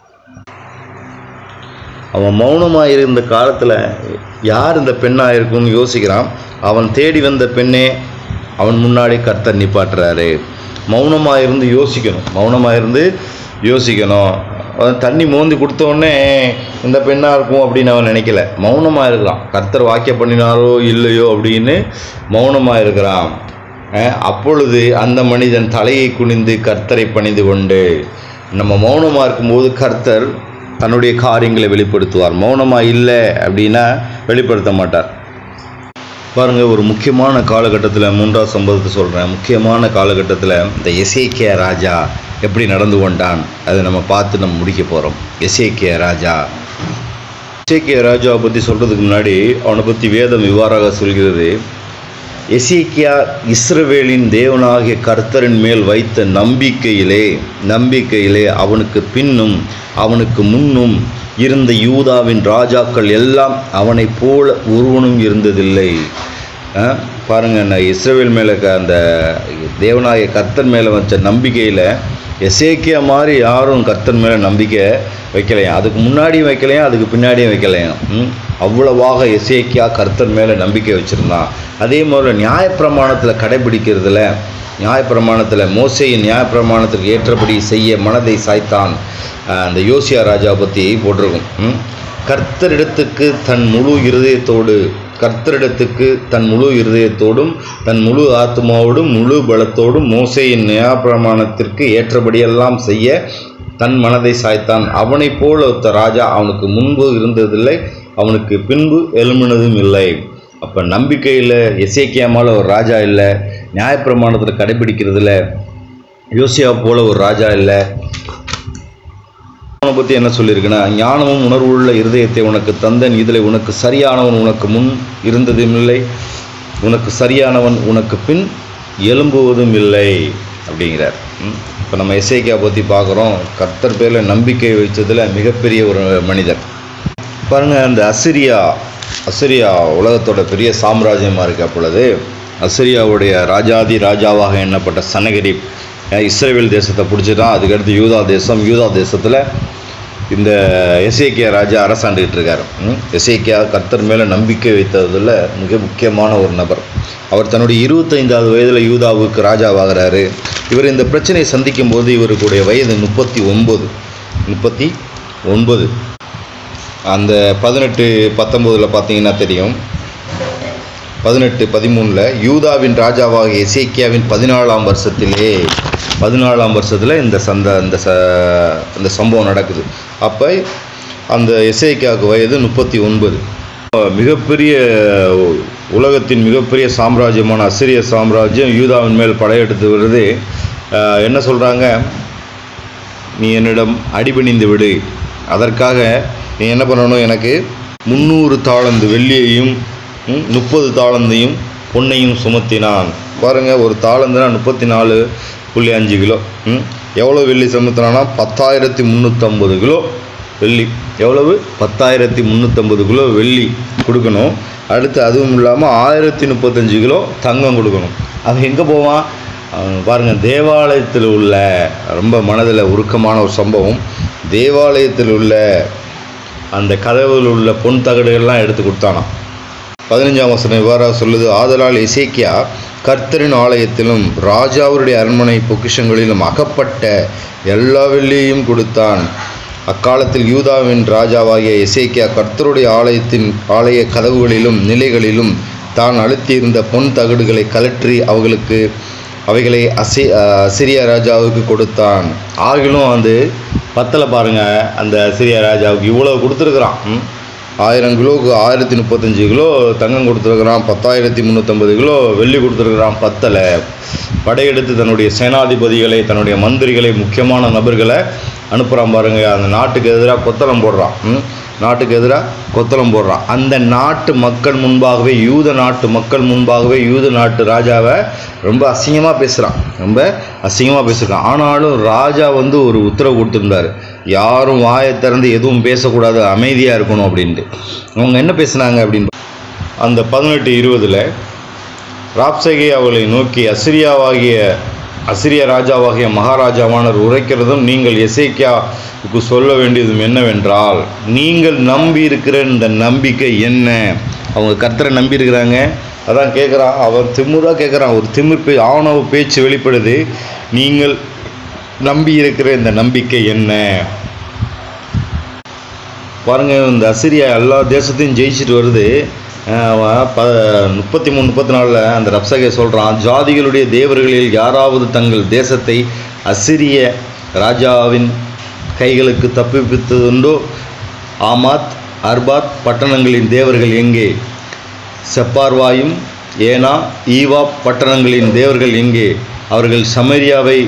அவன் மௌனமாக இருந்த காலத்தில் யார் இந்த பெண்ணாக இருக்கும்னு யோசிக்கிறான் அவன் தேடி வந்த பெண்ணே அவன் முன்னாடி கர்த்தர் நிப்பாட்டுறாரு மௌனமாக இருந்து யோசிக்கணும் மௌனமாக இருந்து யோசிக்கணும் அவன் தண்ணி மோந்தி கொடுத்த உடனே இந்த பெண்ணாக இருக்கும் அப்படின்னு அவன் நினைக்கல மௌனமாக இருக்கிறான் கர்த்தர் வாக்கிய பண்ணினாரோ இல்லையோ அப்படின்னு மௌனமாக இருக்கிறான் அஹ் அப்பொழுது அந்த மனிதன் தலையை குனிந்து கர்த்தரை பணிந்து கொண்டு நம்ம மௌனமாக இருக்கும்போது கர்த்தர் தன்னுடைய காரியங்களை வெளிப்படுத்துவார் மௌனமாக இல்லை அப்படின்னா வெளிப்படுத்த மாட்டார் பாருங்க ஒரு முக்கியமான காலகட்டத்தில் மூன்றாவது சம்பவத்தை சொல்கிறேன் முக்கியமான காலகட்டத்தில் இந்த எசேக்கியா ராஜா எப்படி நடந்து கொண்டான் அதை நம்ம பார்த்து நம்ம முடிக்க போகிறோம் எசேக்கியா ராஜா எசேக்கியா ராஜாவை பற்றி சொல்கிறதுக்கு முன்னாடி அவனை பற்றி வேதம் இவ்வாறாக சொல்கிறது எசேக்கியா இஸ்ரவேலின் தேவனாகிய கர்த்தரின் மேல் வைத்த நம்பிக்கையிலே நம்பிக்கையிலே அவனுக்கு பின்னும் அவனுக்கு முன்னும் இருந்த யூதாவின் ராஜாக்கள் எல்லாம் அவனைப் போல ஒருவனும் இருந்ததில்லை அஹ், பாருங்க நான் இஸ்ரவேல் மேலே அந்த தேவனாகிய கர்த்தர் மேலே வச்ச நம்பிக்கையில் எசேக்கியா மாதிரி யாரும் கர்த்தர் மேலே நம்பிக்கை வைக்கலையாம் அதுக்கு முன்னாடியும் வைக்கலையாம் அதுக்கு பின்னாடியும் வைக்கலையாம் ம்? அவ்வளவாக எசேக்கியா கர்த்தர் மேலே நம்பிக்கை வச்சுருந்தான் அதே மாதிரி நியாயப்பிரமாணத்தில் கடைபிடிக்கிறதுல நியாயப்பிரமாணத்தில் மோசையின் நியாயப்பிரமாணத்துக்கு ஏற்றபடி செய்ய மனதை சாய்த்தான் அஹ் அந்த யோசியா ராஜா பற்றி போட்டிருக்கும் ம்? கர்த்தரிடத்துக்கு தன் முழு இருதயத்தோடு கர்த்தரிடத்துக்கு தன் முழு இருதயத்தோடும் தன் முழு ஆத்மாவோடும் முழு பலத்தோடும் மோசையின் நியாயப்பிரமாணத்திற்கு ஏற்றபடியெல்லாம் செய்ய தன் மனதை சாய்த்தான் அவனைப் போல ஒருத்த ராஜா அவனுக்கு முன்பு இருந்ததில்லை அவனுக்கு பின்பு எழும்பினதும் இல்லை அப்போ நம்பிக்கையில் எசேக்கியாமால ஒரு ராஜா இல்லை நியாயப்பிரமாணத்தில் கடைபிடிக்கிறதுல யோசியா போல ஒரு ராஜா இல்லை அவனை பற்றி என்ன சொல்லியிருக்குன்னா ஞானமும் உணர்வுள்ள இருதயத்தை உனக்கு தந்தன் இதில் உனக்கு சரியானவன் உனக்கு முன் இருந்ததும் இல்லை உனக்கு சரியானவன் உனக்கு பின் எழும்புவதும் இல்லை அப்படிங்கிறார் இப்போ நம்ம எஸ்ஐகா பற்றி பார்க்குறோம் கர்த்தர் பேரில் நம்பிக்கை வைத்ததில் மிகப்பெரிய ஒரு மனிதர் பாருங்கள் அந்த அசிரியா அசிரியா உலகத்தோட பெரிய சாம்ராஜ்யமாக இருக்கு அப்பொழுது அசிரியாவுடைய ராஜாதி ராஜாவாக எண்ணப்பட்ட சனகரிப் அஹ் இஸ்ரேல் தேசத்தை பிடிச்சிட்டான் அதுக்கடுத்து யூதா தேசம் யூதா தேசத்தில் இந்த எசேக்கியா ராஜா அரசாண்டுகிட்டு இருக்கார் ம்? எசேக்கியா கர்த்தர் மேலே நம்பிக்கை வைத்ததில் மிக முக்கியமான ஒரு நபர் அவர் தன்னுடைய இருபத்தைந்தாவது வயதில் யூதாவுக்கு ராஜாவாகிறாரு இவர் இந்த பிரச்சனையை சந்திக்கும் போது இவருக்குடைய வயது முப்பத்தி ஒன்பது முப்பத்தி ஒன்பது அந்த பதினெட்டு பத்தொம்போதில் பார்த்தீங்கன்னா தெரியும் பதினெட்டு பதிமூணில் யூதாவின் ராஜாவாக எசேக்கியாவின் பதினாலாம் வருஷத்திலே பதினாலாம் வருஷத்தில் இந்த சந்த இந்த ச இந்த சம்பவம் நடக்குது அப்போ அந்த எசேக்கியாவுக்கு வயது முப்பத்தி ஒன்பது மிகப்பெரிய உலகத்தின் மிகப்பெரிய சாம்ராஜ்யமான அசிரிய சாம்ராஜ்யம் யூதாவின் மேல் படையெடுத்து வருது அஹ், என்ன சொல்கிறாங்க நீ என்னிடம் அடிபணிந்து விடு அதற்காக நீ என்ன பண்ணணும் எனக்கு முந்நூறு தாளந்து வெள்ளியையும் ம், முப்பது தாளந்தையும் பொன்னையும் சுமத்தினான் பாருங்க ஒரு தாளந்துனா முப்பத்தி நாலு புள்ளி அஞ்சு கிலோ ம், எவ்வளோ வெள்ளி சுமத்தினானா பத்தாயிரத்தி முந்நூற்றம்பது கிலோ வெள்ளி எவ்வளவு பத்தாயிரத்தி முந்நூற்றம்பது கிலோ வெள்ளி கொடுக்கணும் அடுத்து அதுவும் இல்லாமல் ஆயிரத்தி முப்பத்தஞ்சு கிலோ தங்கம் கொடுக்கணும் அவன் எங்கே போவான் அவன் பாருங்க தேவாலயத்தில் உள்ள ரொம்ப மனதில் உருக்கமான ஒரு சம்பவம் தேவாலயத்தில் உள்ள அந்த கதவுல உள்ள பொன் தகடுகள்லாம் எடுத்து கொடுத்தானாம் பதினஞ்சாம் வசனம் இவ்வாறாக சொல்லுது ஆதலால் எசேக்கியா கர்த்தரின் ஆலயத்திலும் ராஜாவுடைய அரண்மனை பொக்கிஷங்களிலும் அகப்பட்ட எல்லா வெள்ளியையும் கொடுத்தான் அக்காலத்தில் யூதாவின் ராஜாவாகிய எசேக்கியா கர்த்தருடைய ஆலயத்தின் ஆலய கதவுகளிலும் நிலைகளிலும் தான் அழுத்தியிருந்த பொன் தகடுகளை கலற்றி அவர்களுக்கு அவைகளை அசி அசிரியா ராஜாவுக்கு கொடுத்தான் ஆகிலும் வந்து பத்தலை பாருங்க அந்த அசிரியா ராஜாவுக்கு இவ்வளோ கொடுத்துருக்குறான் ம்? ஆயிரம் கிலோவுக்கு ஆயிரத்தி முப்பத்தஞ்சு கிலோ தங்கம் கொடுத்துருக்குறான் பத்தாயிரத்தி முந்நூற்றம்பது கிலோ வெள்ளி கொடுத்துருக்குறான் பத்தலை படையெடுத்து தன்னுடைய சேனாதிபதிகளை தன்னுடைய மந்திரிகளை முக்கியமான நபர்களை அனுப்புகிறான் பாருங்க அந்த நாட்டுக்கு எதிராக கொத்தளம் போடுறான் ம்? நாட்டுக்கு எதிராக கொத்தளம் போடுறான் அந்த நாட்டு மக்கள் முன்பாகவே யூத நாட்டு மக்கள் முன்பாகவே யூத நாட்டு ராஜாவை ரொம்ப அசிங்கமாக பேசுகிறான் ரொம்ப அசிங்கமாக பேசுகிறான் ஆனாலும் ராஜா வந்து ஒரு உத்தரவு கொடுத்துருந்தாரு யாரும் வாயை திறந்து எதுவும் பேசக்கூடாது அமைதியாக இருக்கணும் அப்படின்ட்டு அவங்க என்ன பேசுனாங்க அப்படின்னு அந்த பதினெட்டு இருபதில் ராப்சகே அவளை நோக்கி அசிரியாவாகிய அசிரிய ராஜாவாகிய மகாராஜாவானவர் உரைக்கிறதும் நீங்கள் எசேக்கியாவுக்கு சொல்ல வேண்டியதும் என்னவென்றால் நீங்கள் நம்பி இருக்கிற இந்த நம்பிக்கை என்ன அவங்க கர்த்தரை நம்பி இருக்கிறாங்க அதான் கேட்குறான் அவன் திமுறா கேட்குறான் ஒரு திமிர் பே ஆணவ பேச்சு வெளிப்படுது நீங்கள் நம்பி இருக்கிற இந்த நம்பிக்கை என்ன பாருங்க இந்த அசிரியா எல்லா தேசத்தையும் ஜெயிச்சிட்டு வருது அஹ் அவன் ப முப்பத்தி மூணு முப்பத்தி நாலில் அந்த ரப்சகை சொல்கிறான் ஜாதிகளுடைய தேவர்களில் யாராவது தங்கள் தேசத்தை அசிரிய ராஜாவின் கைகளுக்கு தப்பிப்பித்ததுண்டோ ஆமாத் அர்பாத் பட்டணங்களின் தேவர்கள் எங்கே செப்பார்வாயும் ஏனா ஈவா பட்டணங்களின் தேவர்கள் எங்கே அவர்கள் சமரியாவை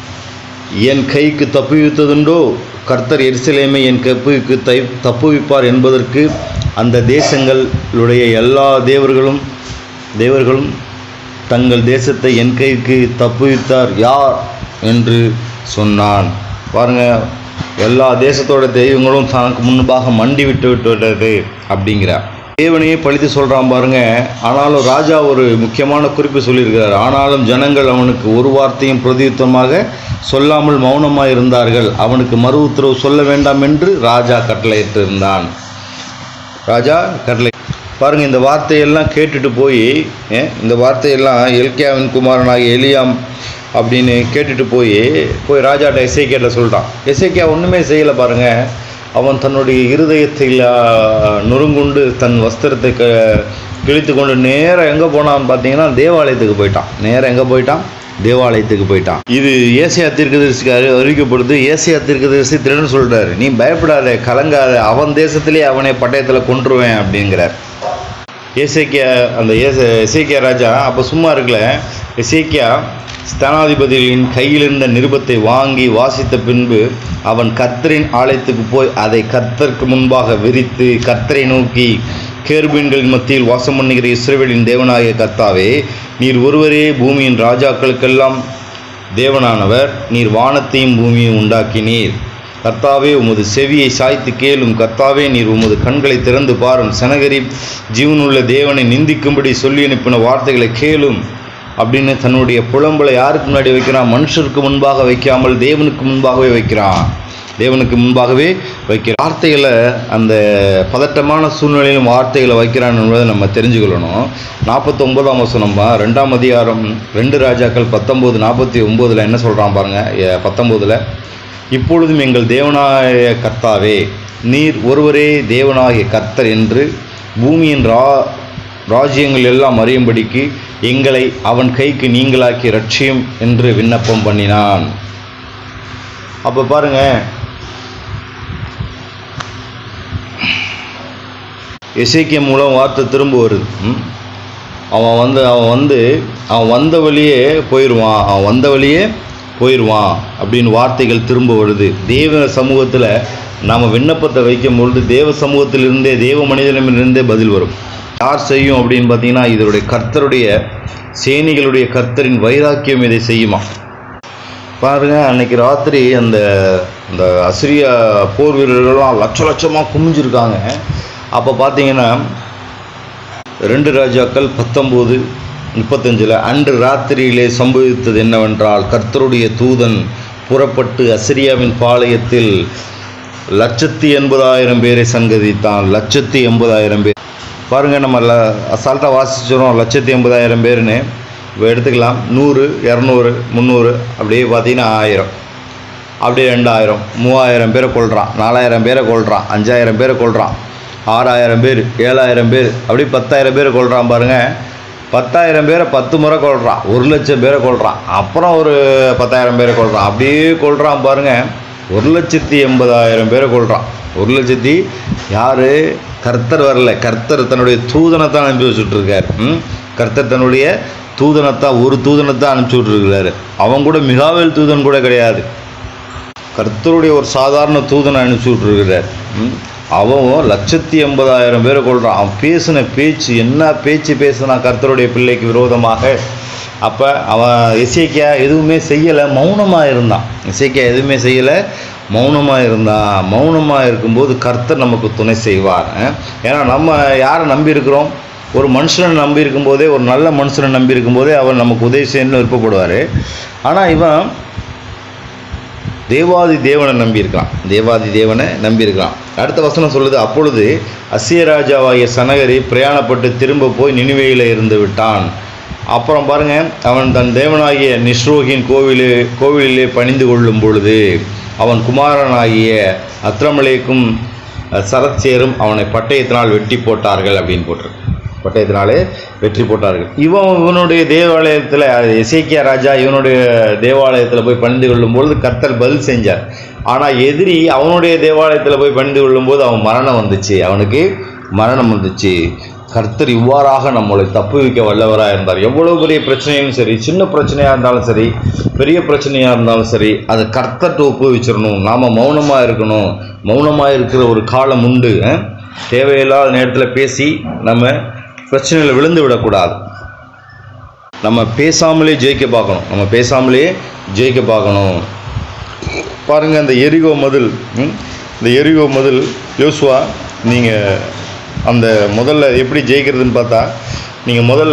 என் கைக்கு தப்புவித்ததுண்டோ கர்த்தர் எருசலேமை என் கப்புக்கு தை தப்புவிப்பார் என்பதற்கு அந்த தேசங்களுடைய எல்லா தேவர்களும் தேவர்களும் தங்கள் தேசத்தை என் கைக்கு தப்புவித்தார் யார் என்று சொன்னான் பாருங்க எல்லா தேசத்தோட தெய்வங்களும் தனக்கு முன்பாக மண்டி விட்டு விட்டு விட்டது அப்படிங்கிறார் தேவனையே பழித்து சொல்கிறான் பாருங்க ஆனாலும் ராஜா ஒரு முக்கியமான குறிப்பு சொல்லியிருக்கிறார் ஆனாலும் ஜனங்கள் அவனுக்கு ஒரு வார்த்தையும் பிரதியுத்தமாக சொல்லாமல் மௌனமாக இருந்தார்கள் அவனுக்கு மறு உத்தரவு சொல்ல வேண்டாம் என்று ராஜா கட்டளையிட்டு இருந்தான் ராஜா கட்டளை பாருங்க இந்த வார்த்தையெல்லாம் கேட்டுட்டு போய் ஏன், இந்த வார்த்தையெல்லாம் எல்கியாவின் குமாரனாகிய எலியாம் அப்படின்னு கேட்டுட்டு போய் போய் ராஜாட்ட எசேக்கியாட்ட சொல்லிட்டான் எசேக்கியா ஒன்றுமே செய்யலை பாருங்க அவன் தன்னுடைய இருதயத்தில் ஆ, நொறுங்குண்டு தன் வஸ்திரத்தை க கிழித்து கொண்டு நேராக எங்கே போனான்னு பார்த்தீங்கன்னா தேவாலயத்துக்கு போயிட்டான் நேராக எங்கே போயிட்டான் தேவாலயத்துக்கு போயிட்டான் இது ஏசியா தீர்க்கதரிசிக்கு அறி அறிவிக்கப்படுது ஏசியா தீர்க்கதரிசி திருடன் சொல்றாரு நீ பயப்படாத கலங்காத அவன் தேசத்திலே அவனை பட்டயத்தில் கொன்றுவேன் அப்படிங்கிறார் ஏசேக்கியா அந்த ஏச எசேக்கியா ராஜா அப்போ சும்மா இருக்கல எசேக்கியா ஸ்தானாதிபதிகளின் கையில் இருந்த நிருபத்தை வாங்கி வாசித்த பின்பு அவன் கர்த்தரின் ஆலயத்துக்கு போய் அதை கர்த்தருக்கு முன்பாக விரித்து கர்த்தரை நோக்கி கேர்பீன்களின் மத்தியில் வாசம் பண்ணுகிற இஸ்ரவேலின் தேவனாகிய கர்த்தாவே நீர் ஒருவரே பூமியின் ராஜாக்களுக்கெல்லாம் தேவனானவர் நீர் வானத்தையும் பூமியையும் உண்டாக்கினீர் கர்த்தாவே உமது செவியை சாய்த்து கேளும் கர்த்தாவே நீர் உமது கண்களை திறந்து பாரும் சனகரிப் ஜீவனுள்ள தேவனை நிந்திக்கும்படி சொல்லி அனுப்பின வார்த்தைகளை கேளும் அப்படின்னு தன்னுடைய புலம்பலை யாருக்கு முன்னாடி வைக்கிறான் மனுஷருக்கு முன்பாக வைக்காமல் தேவனுக்கு முன்பாகவே வைக்கிறான் தேவனுக்கு முன்பாகவே வைக்கிற வார்த்தைகளை அந்த பதட்டமான சூழ்நிலையிலும் வார்த்தைகளை வைக்கிறான் என்பதை நம்ம தெரிஞ்சுக்கொள்ளணும் நாற்பத்தொம்போதாம் வசனம் ரெண்டாம் அதிகாரம் ரெண்டு ராஜாக்கள் பத்தொம்போது நாற்பத்தி ஒம்போதில் என்ன சொல்கிறான் பாருங்கள் பத்தொம்போதில் இப்பொழுதும் எங்கள் தேவனாய கர்த்தாவே நீர் ஒருவரே தேவனாகிய கர்த்தர் என்று பூமியின் ரா ராஜ்யங்கள் எல்லாம் அறியும்படிக்கு எங்களை அவன் கைக்கு நீங்களாக்கி ரட்சியும் என்று விண்ணப்பம் பண்ணினான் அப்போ பாருங்க எசேக்கிய மூலம் வார்த்தை திரும்ப வருது ம்? அவன் வந்து அவன் வந்து அவன் வந்த வழியே போயிடுவான் அவன் வந்த வழியே போயிடுவான் அப்படின்னு வார்த்தைகள் திரும்ப வருது தேவ சமூகத்தில் நாம் விண்ணப்பத்தை வைக்கும் பொழுது தேவ சமூகத்திலிருந்தே தேவ மனிதனிடமிருந்தே பதில் வரும் யார் செய்யும் அப்படின்னு பார்த்தீங்கன்னா இதனுடைய கர்த்தருடைய சேனிகளுடைய கர்த்தரின் வைராக்கியம் இதை செய்யுமா பாருங்க அன்னைக்கு ராத்திரி அந்த அந்த அசிரியா போர் வீரர்கள்லாம் லட்ச லட்சமாக குமிஞ்சிருக்காங்க அப்போ பார்த்தீங்கன்னா ரெண்டு ராஜாக்கள் பத்தொம்போது முப்பத்தஞ்சில் அன்று ராத்திரியிலே சம்பவித்தது என்னவென்றால் கர்த்தருடைய தூதன் புறப்பட்டு அசிரியாவின் பாளையத்தில் லட்சத்தி எண்பதாயிரம் பேரை சங்கதித்தான் லட்சத்தி எண்பதாயிரம் பேர் பாருங்கள் நம்ம ல அசால்ட்டாக வாசிச்சிடும் லட்சத்தி எண்பதாயிரம் பேர்னு இப்போ எடுத்துக்கலாம் நூறு இரநூறு முந்நூறு அப்படியே பார்த்தீங்கன்னா ஆயிரம் அப்படியே ரெண்டாயிரம் மூவாயிரம் பேரை கொள்கிறான் நாலாயிரம் பேரை கொள்கிறான் அஞ்சாயிரம் பேரை கொள்கிறான் ஆறாயிரம் பேர் ஏழாயிரம் பேர் அப்படியே பத்தாயிரம் பேரை கொள்கிறான் பாருங்கள் பத்தாயிரம் பேரை பத்து முறை கொள்கிறான் ஒரு லட்சம் பேரை கொள்கிறான் அப்புறம் ஒரு பத்தாயிரம் பேரை கொள்கிறான் அப்படியே கொள்கிறான் பாருங்கள் ஒரு லட்சத்தி எண்பதாயிரம் பேரை கொள்கிறான் ஒரு லட்சத்தி யார் கர்த்தர் வரல கர்த்தர் தன்னுடைய தூதனைத்தான் அனுப்பி வச்சுட்ருக்கார் ம் கர்த்தர் தன்னுடைய தூதனைத்தான் ஒரு தூதனைத்தான் அனுப்பிச்சி விட்ருக்கிறாரு அவன் கூட மிகாவேல் தூதன் கூட கிடையாது கர்த்தருடைய ஒரு சாதாரண தூதனை அனுப்பிச்சி விட்ருக்கிறார் ம். அவன் லட்சத்தி எண்பதாயிரம் பேரை கொள்கிறான் அவன் பேசின பேச்சு என்ன பேச்சு பேசுனா கர்த்தருடைய பிள்ளைக்கு விரோதமாக அப்போ அவன் இசைக்கியா எதுவுமே செய்யலை மௌனமாக இருந்தான் இசைக்கியா எதுவுமே செய்யலை மௌனமாக இருந்தான் மௌனமாக இருக்கும்போது கர்த்தர் நமக்கு துணை செய்வார் அஹ். ஏன்னா நம்ம யாரை நம்பி இருக்கிறோம் ஒரு மனுஷனை நம்பி இருக்கும்போதே ஒரு நல்ல மனுஷனை நம்பி இருக்கும்போதே அவர் நமக்கு உதவி செய்யணும்னு விருப்பப்படுவார் ஆனால் இவன் தேவாதி தேவனை நம்பியிருக்கான் தேவாதி தேவனை நம்பியிருக்கான் அடுத்த வசனம் சொல்லுது அப்பொழுது அசிய ராஜாவாகிய சனகரி பிரயாணப்பட்டு திரும்ப போய் நினைவையில் இருந்து விட்டான் அப்புறம் பாருங்க அவன் தன் தேவனாகிய நிஸ்ரோகின் கோவிலே கோவிலிலே பணிந்து கொள்ளும் பொழுது அவன் குமாரனாகிய அத்ரமலேக்கும் சரத்சேரும் அவனை பட்டயத்தினால் வெட்டி போட்டார்கள் அப்படின்னு போட்டிருக்கு பட்டயத்தினாலே வெற்றி போட்டார்கள் இவன் இவனுடைய தேவாலயத்தில் எசேக்கியா ராஜா இவனுடைய தேவாலயத்தில் போய் பணிந்து கொள்ளும் பொழுது கர்த்தர் பதில் செஞ்சார் ஆனால் எதிரி அவனுடைய தேவாலயத்தில் போய் பணிந்து கொள்ளும்போது அவன் மரணம் வந்துச்சு அவனுக்கு மரணம் வந்துச்சு கர்த்தர் இவ்வாறாக நம்மளை தப்புவிக்க வல்லவராக இருந்தார் எவ்வளவு பெரிய பிரச்சனையும் சரி சின்ன பிரச்சனையாக இருந்தாலும் சரி பெரிய பிரச்சனையாக இருந்தாலும் சரி அதை கர்த்தர்கிட்ட ஒப்புவிச்சிடணும் நாம் மௌனமாக இருக்கணும் மௌனமாக இருக்கிற ஒரு காலம் உண்டு அஹ்? தேவையில்லாத நேரத்தில் பேசி நம்ம பிரச்சனையில் விழுந்து விடக்கூடாது நம்ம பேசாமலே ஜெயிக்க பார்க்கணும் நம்ம பேசாமலே ஜெயிக்க பார்க்கணும் பாருங்கள் இந்த எரிகோ மதில் ம்? இந்த எரிகோ மதில் யோசுவா நீங்கள் அந்த முதல்ல எப்படி ஜெயிக்கிறதுன்னு பார்த்தா நீங்கள் முதல்ல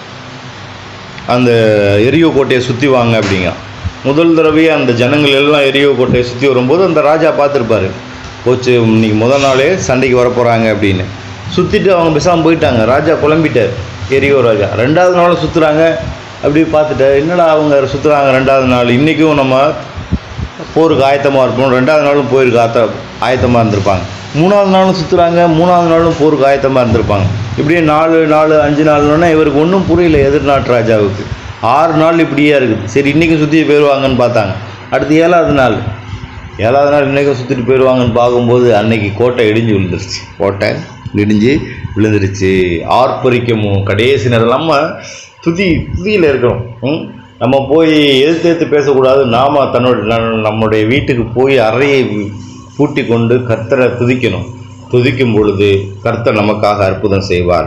அந்த எரியோ கோட்டையை சுற்றி வாங்க அப்படிங்க முதல் தடவையே அந்த ஜனங்கள் எல்லாம் எரியோ கோட்டையை சுற்றி வரும்போது அந்த ராஜா பார்த்துருப்பாரு போச்சு இன்னைக்கு முதல் நாளே சண்டைக்கு வர போகிறாங்க அப்படின்னு சுற்றிட்டு அவங்க பேசாமல் போயிட்டாங்க ராஜா குழம்பிட்டார் எரியோ ராஜா ரெண்டாவது நாளும் சுற்றுறாங்க அப்படி பார்த்துட்டு என்னடா அவங்க சுற்றுறாங்க ரெண்டாவது நாள் இன்றைக்கும் நம்ம போருக்கு ஆயத்தமாக இருப்போம் ரெண்டாவது நாளும் போயிருக்கு ஆத்த ஆயத்தமாக இருந்திருப்பாங்க மூணாவது நாளும் சுற்றுறாங்க மூணாவது நாளும் போருக்கு ஆயத்தமாக இருந்திருப்பாங்க இப்படியே நாலு நாலு அஞ்சு நாலுன்னா இவருக்கு ஒன்றும் புரியல எதிர்நாட்டு ராஜாவுக்கு ஆறு நாள் இப்படியே இருக்குது சரி இன்றைக்கும் சுற்றி போயிடுவாங்கன்னு பார்த்தாங்க அடுத்து ஏழாவது நாள் ஏழாவது நாள் இன்றைக்கும் சுற்றிட்டு போயிடுவாங்கன்னு பார்க்கும்போது அன்னைக்கு கோட்டை இடிஞ்சு விழுந்துருச்சு கோட்டை இடிஞ்சு விழுந்துருச்சு ஆர்ப்பரிக்கமும் கடைசி நேரம் நம்ம துதி துதியில் இருக்கிறோம் ம்? நம்ம போய் எதிர்த்து எதிர்த்து பேசக்கூடாது நாம் தன்னோட ந- நம்முடைய வீட்டுக்கு போய் அறையை பூட்டி கொண்டு கர்த்தரை துதிக்கணும் துதிக்கும் பொழுது கர்த்தர் நமக்காக அற்புதம் செய்வார்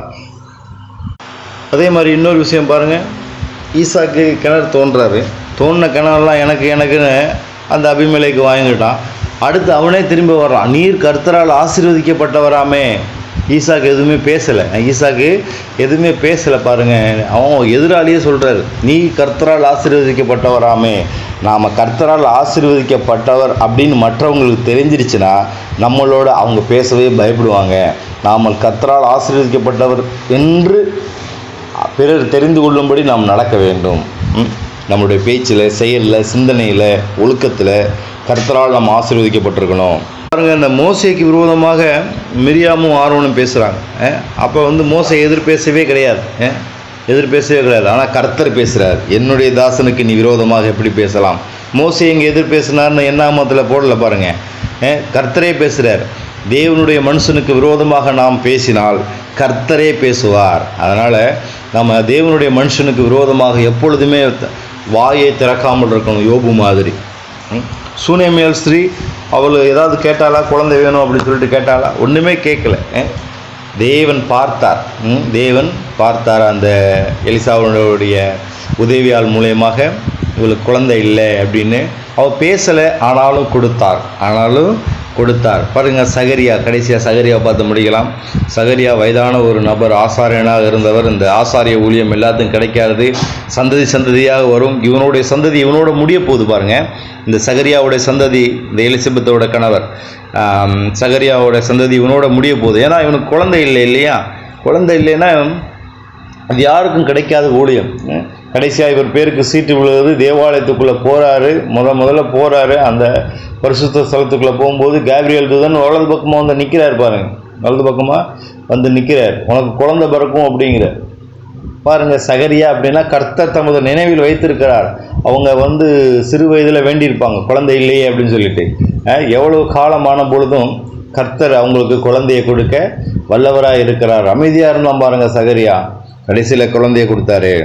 அதே மாதிரி இன்னொரு விஷயம் பாருங்கள் ஈசாக்கு கிணறு தோன்றாரு தோண்டின கிணறுலாம் எனக்கு எனக்குன்னு அந்த அபிமலைக்கு வாங்கிட்டான் அடுத்து அவனே திரும்பி வர்றான் நீர் கர்த்தரால் ஆசீர்வதிக்கப்பட்டவராமே ஈசாக்கு எதுவுமே பேசலை ஈசாக்கு எதுவுமே பேசலை பாருங்கள் அவன் எதிராளியே சொல்கிறாரு நீ கர்த்தரால் ஆசீர்வதிக்கப்பட்டவராமே நாம் கர்த்தரால் ஆசீர்வதிக்கப்பட்டவர் அப்படின்னு மற்றவங்களுக்கு தெரிஞ்சிருச்சுன்னா நம்மளோட அவங்க பேசவே பயப்படுவாங்க நாம் கர்த்தரால் ஆசீர்வதிக்கப்பட்டவர் என்று பிறர் தெரிந்து கொள்ளும்படி நாம் நடக்க வேண்டும் ம்? நம்முடைய பேச்சில் செயலில் சிந்தனையில் ஒழுக்கத்தில் கர்த்தரால் நாம் ஆசீர்வதிக்கப்பட்டிருக்கணும் பாருங்க இந்த மோசைக்கு விரோதமாக மிரியாமும் ஆர்வனும் பேசுகிறாங்க அப்போ வந்து மோசை எதிர் பேசவே கிடையாது அஹ்? எதிர் பேசவே கிடையாது ஆனால் கர்த்தர் பேசுகிறார் என்னுடைய தாசனுக்கு நீ விரோதமாக எப்படி பேசலாம் மோசை எங்கே எதிர் பேசினார்னு என்னாமத்தில் போடல பாருங்க அஹ்? கர்த்தரே பேசுகிறார் தேவனுடைய மனுஷனுக்கு விரோதமாக நாம் பேசினால் கர்த்தரே பேசுவார் அதனால் நம்ம தேவனுடைய மனுஷனுக்கு விரோதமாக எப்பொழுதுமே த- வாயை திறக்காமல் இருக்கணும் யோபு மாதிரி ம்? சூனேமியல் ஸ்ரீ அவள் ஏதாவது கேட்டாளா குழந்தை வேணும் அப்படின்னு சொல்லிட்டு கேட்டாளா ஒன்றுமே கேட்கல அஹ்? தேவன் பார்த்தார் ம்? தேவன் பார்த்தார் அந்த எலிசாவுடைய உதவியால் மூலியமாக இவளுக்கு குழந்தை இல்லை அப்படின்னு அவள் பேசலை ஆனாலும் கொடுத்தார் ஆனாலும் கொடுத்தார் பாருங்க சகரியா கடைசியாக சகரியா பார்த்து முடிக்கலாம் சகரியா வயதான ஒரு நபர் ஆசாரியனாக இருந்தவர் இந்த ஆசாரிய ஊழியம் எல்லாத்துக்கும் கிடைக்காது சந்ததி சந்ததியாக வரும் இவனுடைய சந்ததி இவனோட முடிய போகுது பாருங்க இந்த சகரியாவுடைய சந்ததி இந்த எலிசபெத்தோட கணவர் ஆம், சகரியாவோட சந்ததி இவனோட முடிய போகுது ஏன்னா இவனுக்கு குழந்தை இல்லை இல்லையா குழந்தை இல்லைன்னா அது யாருக்கும் கிடைக்காத ஊழியம் கடைசியாக இவர் பேருக்கு சீட்டு விழுவது தேவாலயத்துக்குள்ளே போகிறாரு முத முதல்ல போகிறாரு அந்த பரிசுத்த ஸ்தலத்துக்குள்ளே போகும்போது கேப்ரியல் தூதன் வலது பக்கமாக வந்து நிற்கிறார் பாருங்க வலது பக்கமாக வந்து நிற்கிறார் உனக்கு குழந்தை பிறக்கும் அப்படிங்கிற பாருங்க சகரியா அப்படின்னா கர்த்தர் தமது நினைவில் வைத்திருக்கிறார் அவங்க வந்து சிறு வயதில் வேண்டியிருப்பாங்க குழந்தை இல்லையே அப்படின்னு சொல்லிட்டு அஹ், எவ்வளவு காலமான பொழுதும் கர்த்தர் அவங்களுக்கு குழந்தையை கொடுக்க வல்லவராக இருக்கிறார் அமைதியாக இருந்தான் பாருங்க சகரியா கடைசியில் குழந்தையை கொடுத்தாரு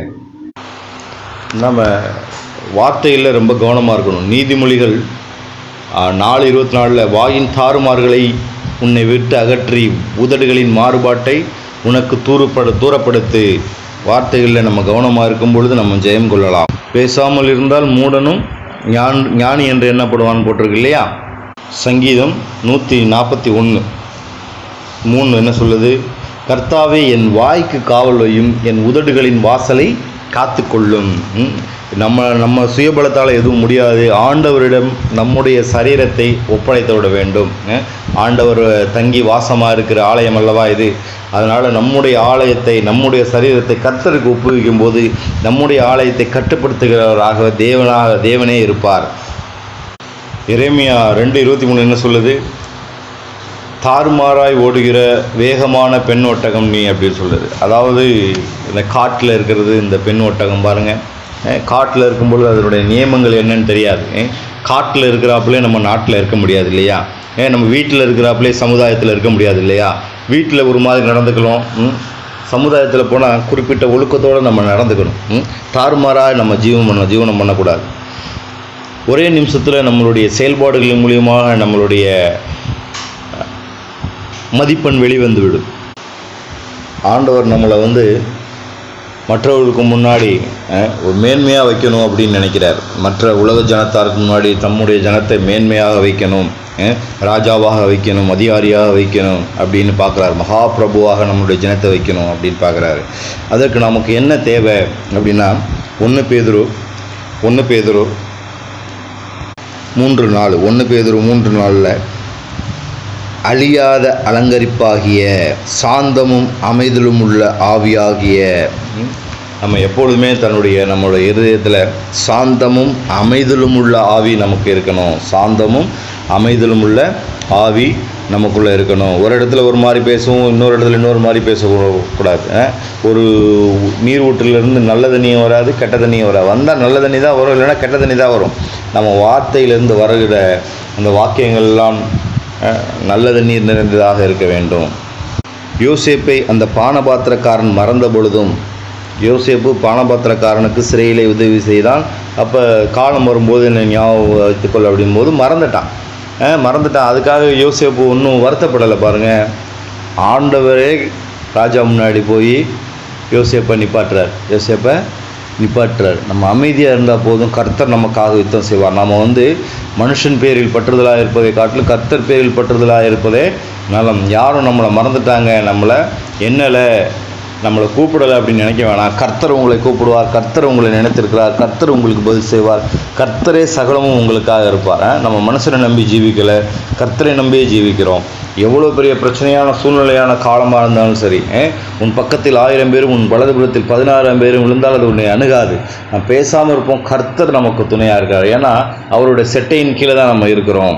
நம்ம வார்த்தையில் ரொம்ப கவனமாக இருக்கணும் நீதிமொழிகள் ஆ, நாலு இருபத்தி நாலில் வாயின் தாறுமாறுகளை உன்னை விட்டு அகற்றி உதடுகளின் மாறுபாட்டை உனக்கு தூரப்படு தூரப்படுத்து வார்த்தைகளில் நம்ம கவனமாக இருக்கும் பொழுது நம்ம ஜெயம் கொள்ளலாம் பேசாமல் இருந்தால் மூடனும் ஞான் ஞானி என்று எண்ணப்படுவான்னு போட்டிருக்கு இல்லையா சங்கீதம் நூற்றி நாற்பத்தி ஒன்று மூணு என்ன சொல்லுது கர்த்தாவே என் வாய்க்கு காவல் வையும் என் உதடுகளின் வாசலை காத்துக்கொள்ளும் ம். நம்ம நம்ம சுயபலத்தால் எதுவும் முடியாது ஆண்டவரிடம் நம்முடைய சரீரத்தை ஒப்படைத்து விட வேண்டும் அஹ். ஆண்டவர் தங்கி வாசமாக இருக்கிற ஆலயம் அல்லவா இது அதனால் நம்முடைய ஆலயத்தை நம்முடைய சரீரத்தை கர்த்தருக்கு ஒப்புவிக்கும் போது நம்முடைய ஆலயத்தை கட்டுப்படுத்துகிறவராக தேவனாக தேவனே இருப்பார் எரேமியா ரெண்டு இருபத்தி மூணு என்ன சொல்லுது தாறுமாறாய் ஓடுகிற வேகமான பெண் ஒட்டகம் நீ அப்படின்னு சொல்லுது அதாவது இந்த காட்டில் இருக்கிறது இந்த பெண் ஒட்டகம் பாருங்கள் காட்டில் இருக்கும்பொழுது அதனுடைய நியமங்கள் என்னன்னு தெரியாது காட்டில் இருக்கிறாப்புலே நம்ம நாட்டில் இருக்க முடியாது இல்லையா ஏன் நம்ம வீட்டில் இருக்கிறாப்புலே சமுதாயத்தில் இருக்க முடியாது இல்லையா வீட்டில் ஒரு மாதிரி நடந்துக்கலாம் ம்? சமுதாயத்தில் போனால் குறிப்பிட்ட ஒழுக்கத்தோடு நம்ம நடந்துக்கணும் ம்? தாறுமாறாக நம்ம ஜீவனம் பண்ண ஜீவனம் பண்ணக்கூடாது ஒரே நிமிஷத்தில் நம்மளுடைய செயல்பாடுகளின் மூலியமாக நம்மளுடைய மதிப்பெண் வெளிவந்துவிடும் ஆண்டவர் நம்மளை வந்து மற்றவர்களுக்கு முன்னாடி அஹ், ஒரு மேன்மையாக வைக்கணும் அப்படின்னு நினைக்கிறார் மற்ற உலக ஜனத்தாருக்கு முன்னாடி தம்முடைய ஜனத்தை மேன்மையாக வைக்கணும் அஹ், ராஜாவாக வைக்கணும் அதிகாரியாக வைக்கணும் அப்படின்னு பார்க்குறாரு மகாபிரபுவாக நம்மளுடைய ஜனத்தை வைக்கணும் அப்படின்னு பார்க்குறாரு அதற்கு நமக்கு என்ன தேவை அப்படின்னா ஒன்று பேதுரு ஒன்று பேதுரு மூன்று நாள் ஒன்று பேதுரு மூன்று நாளில் அழியாத அலங்கரிப்பாகிய சாந்தமும் அமைதலும் உள்ள ஆவியாகிய ம், நம்ம எப்பொழுதுமே தன்னுடைய நம்மளுடைய இருதயத்தில் சாந்தமும் அமைதலும் உள்ள ஆவி நமக்கு இருக்கணும் சாந்தமும் அமைதலும் உள்ள ஆவி நமக்குள்ளே இருக்கணும் ஒரு இடத்துல ஒரு மாதிரி பேசுவோம் இன்னொரு இடத்துல இன்னொரு மாதிரி பேசக்கூடாது அஹ். ஒரு நீர் ஊற்றிலிருந்து நல்ல தண்ணியும் வராது கெட்ட தண்ணியும் வராது வந்தால் நல்ல தண்ணி தான் வரும் இல்லைன்னா கெட்ட தண்ணி தான் வரும் நம்ம வார்த்தையிலிருந்து வருகிற அந்த வாக்கியங்கள் எல்லாம் அஹ், நல்ல தண்ணீர் நிறைந்ததாக இருக்க வேண்டும் யோசேப்பை அந்த பானபாத்திரக்காரன் மறந்த பொழுதும் யோசேப்பு பானபாத்திரக்காரனுக்கு சிறையிலே உதவி செய்தான் அப்போ காலம் வரும்போது என்னை ஞாபகம் வைத்துக்கொள் அப்படிங்கும்போது மறந்துட்டான் அஹ், மறந்துட்டான் அதுக்காக யோசேப்பு ஒன்றும் வருத்தப்படலை பாருங்கள் ஆண்டவரே ராஜா முன்னாடி போய் யோசேப்பை நிப்பாட்டுறார் யோசேப்பை நிப்பாட்டுறார் நம்ம அமைதியாக இருந்தால் போதும் கர்த்தர் நமக்காக யுத்தம் செய்வார் நம்ம வந்து மனுஷன் பேரில் பற்றுதலாக இருப்பதை காட்டிலும் கர்த்தர் பேரில் பற்றுதலாக இருப்பதே நலம் யாரும் நம்மளை மறந்துட்டாங்க நம்மளை என்னலை நம்மளை கூப்பிடலை அப்படின்னு நினைக்க வேணாம் கர்த்தர் உங்களை கூப்பிடுவார் கர்த்தர் உங்களை நினைத்திருக்கிறார் கர்த்தர் உங்களுக்கு பதில் செய்வார் கர்த்தரே சகலமும் உங்களுக்காக இருப்பார் அஹ் நம்ம மனுஷனை நம்பி ஜீவிக்கலை கர்த்தரை நம்பியே ஜீவிக்கிறோம் எவ்வளோ பெரிய பிரச்சனையான சூழ்நிலையான காலமாக இருந்தாலும் சரி அஹ் உன் பக்கத்தில் ஆயிரம் பேரும் உன் வலதுபுறத்தில் பதினாயிரம் பேரும் விழுந்தால் அது உன்னை அணுகாது நான் பேசாமல் இருப்போம் கர்த்தர் நமக்கு துணையாக இருக்கார் ஏன்னா அவருடைய செட்டையின் கீழே தான் நம்ம இருக்கிறோம்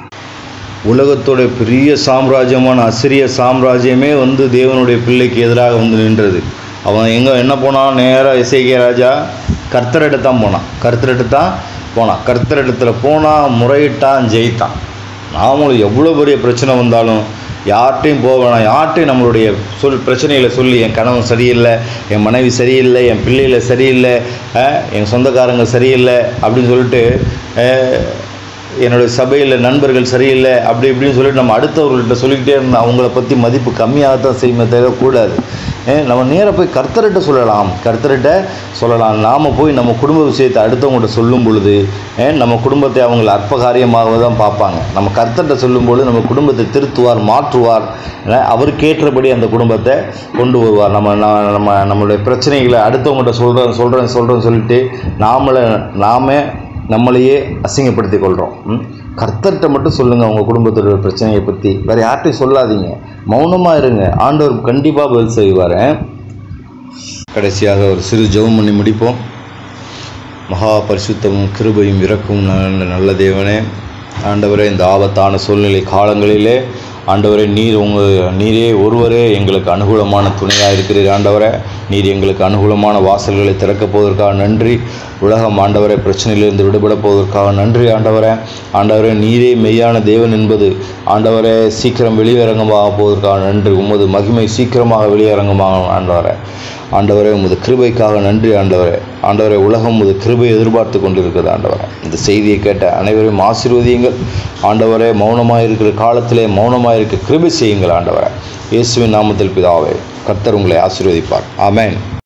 உலகத்தோட பெரிய சாம்ராஜ்யமான அசிரிய சாம்ராஜ்யமே வந்து தேவனுடைய பிள்ளைக்கு எதிராக வந்து நின்றது அவன் எங்கே என்ன போனான் நேராக இசைக்கிய ராஜா கர்த்தரிட்ட தான் போனான் கர்த்தரிட்ட தான் போனான் கர்த்தரிடத்தில் போனான் முறையிட்டான் ஜெயித்தான் நாமளும் எவ்வளோ பெரிய பிரச்சனை வந்தாலும் யார்கிட்டையும் போக வேணாம் யார்கிட்டையும் நம்மளுடைய சொல் பிரச்சனைகளை சொல்லி என் கணவன் சரியில்லை என் மனைவி சரியில்லை என் பிள்ளைகளை சரியில்லை அஹ், என் சொந்தக்காரங்க சரியில்லை அப்படின்னு சொல்லிட்டு அஹ், என்னுடைய சபையில் நண்பர்கள் சரியில்லை அப்படி இப்படின்னு சொல்லிட்டு நம்ம அடுத்தவர்கள்ட்ட சொல்லிக்கிட்டே இருந்தோம் அவங்கள பற்றி மதிப்பு கம்மியாகத்தான் செய்யுமே தவிர கூடாது அஹ் நம்ம நேராக போய் கர்த்தர்கிட்ட சொல்லலாம் கர்த்தர்கிட்ட சொல்லலாம் நாம் போய் நம்ம குடும்ப விஷயத்தை அடுத்தவங்கள்ட்ட சொல்லும் பொழுது அஹ் நம்ம குடும்பத்தை அவங்களை அற்ப காரியமாக தான் பார்ப்பாங்க நம்ம கர்த்தர்கிட்ட சொல்லும்பொழுது நம்ம குடும்பத்தை திருத்துவார் மாற்றுவார் அஹ் அவருக்கேற்றபடி அந்த குடும்பத்தை கொண்டு வருவார் நம்ம நா- நம்ம நம்மளுடைய பிரச்சனைகளை அடுத்தவங்கள்ட்ட சொல்கிறேன் சொல்கிறேன் சொல்கிறேன்னு சொல்லிட்டு நாமளை நாம நம்மளையே அசிங்கப்படுத்திக் கொள்கிறோம் ம்? கர்த்தர்கிட்ட மட்டும் சொல்லுங்கள் உங்கள் குடும்பத்தோட பிரச்சனையை பற்றி வேறு யார்கிட்டையும் சொல்லாதீங்க மௌனமாக இருங்க ஆண்டவர் கண்டிப்பாக பதில் செய்வார் கடைசியாக ஒரு சிறு ஜெபம் பண்ணி முடிப்போம் மகா பரிசுத்தமும் கிருபையும் இறக்கும் நல்ல நல்ல தேவனே ஆண்டவரே இந்த ஆபத்தான சூழ்நிலை காலங்களிலே ஆண்டவரே நீர் உங்கள் நீரே ஒருவரே எங்களுக்கு அனுகூலமான துணையாக இருக்கிறீர் ஆண்டவரே நீர் எங்களுக்கு அனுகூலமான வாசல்களை திறக்கப் போவதற்காக நன்றி உலகம் ஆண்டவரை பிரச்சனையிலிருந்து விடுபட போவதற்காக நன்றி ஆண்டவரே ஆண்டவரே நீரே மெய்யான தேவன் என்பது ஆண்டவரே சீக்கிரம் வெளியரங்கமாக போவதற்காக நன்றி உமது மகிமை சீக்கிரமாக வெளியரங்கமாக ஆண்டவரே ஆண்டவரே உமது கிருபைக்காக நன்றி ஆண்டவரே ஆண்டவரே உலகம் உமது கிருபை எதிர்பார்த்து கொண்டிருக்கிறது ஆண்டவரே இந்த செய்தியை கேட்ட அனைவரையும் ஆசீர்வதியுங்கள் ஆண்டவரே மௌனமாக இருக்கிற காலத்திலே மௌனமாக இருக்க கிருபை செய்யுங்கள் ஆண்டவரே இயேசுவின் நாமத்தில் பிதாவே கர்த்தர் உங்களை ஆசீர்வதிப்பார் ஆமென்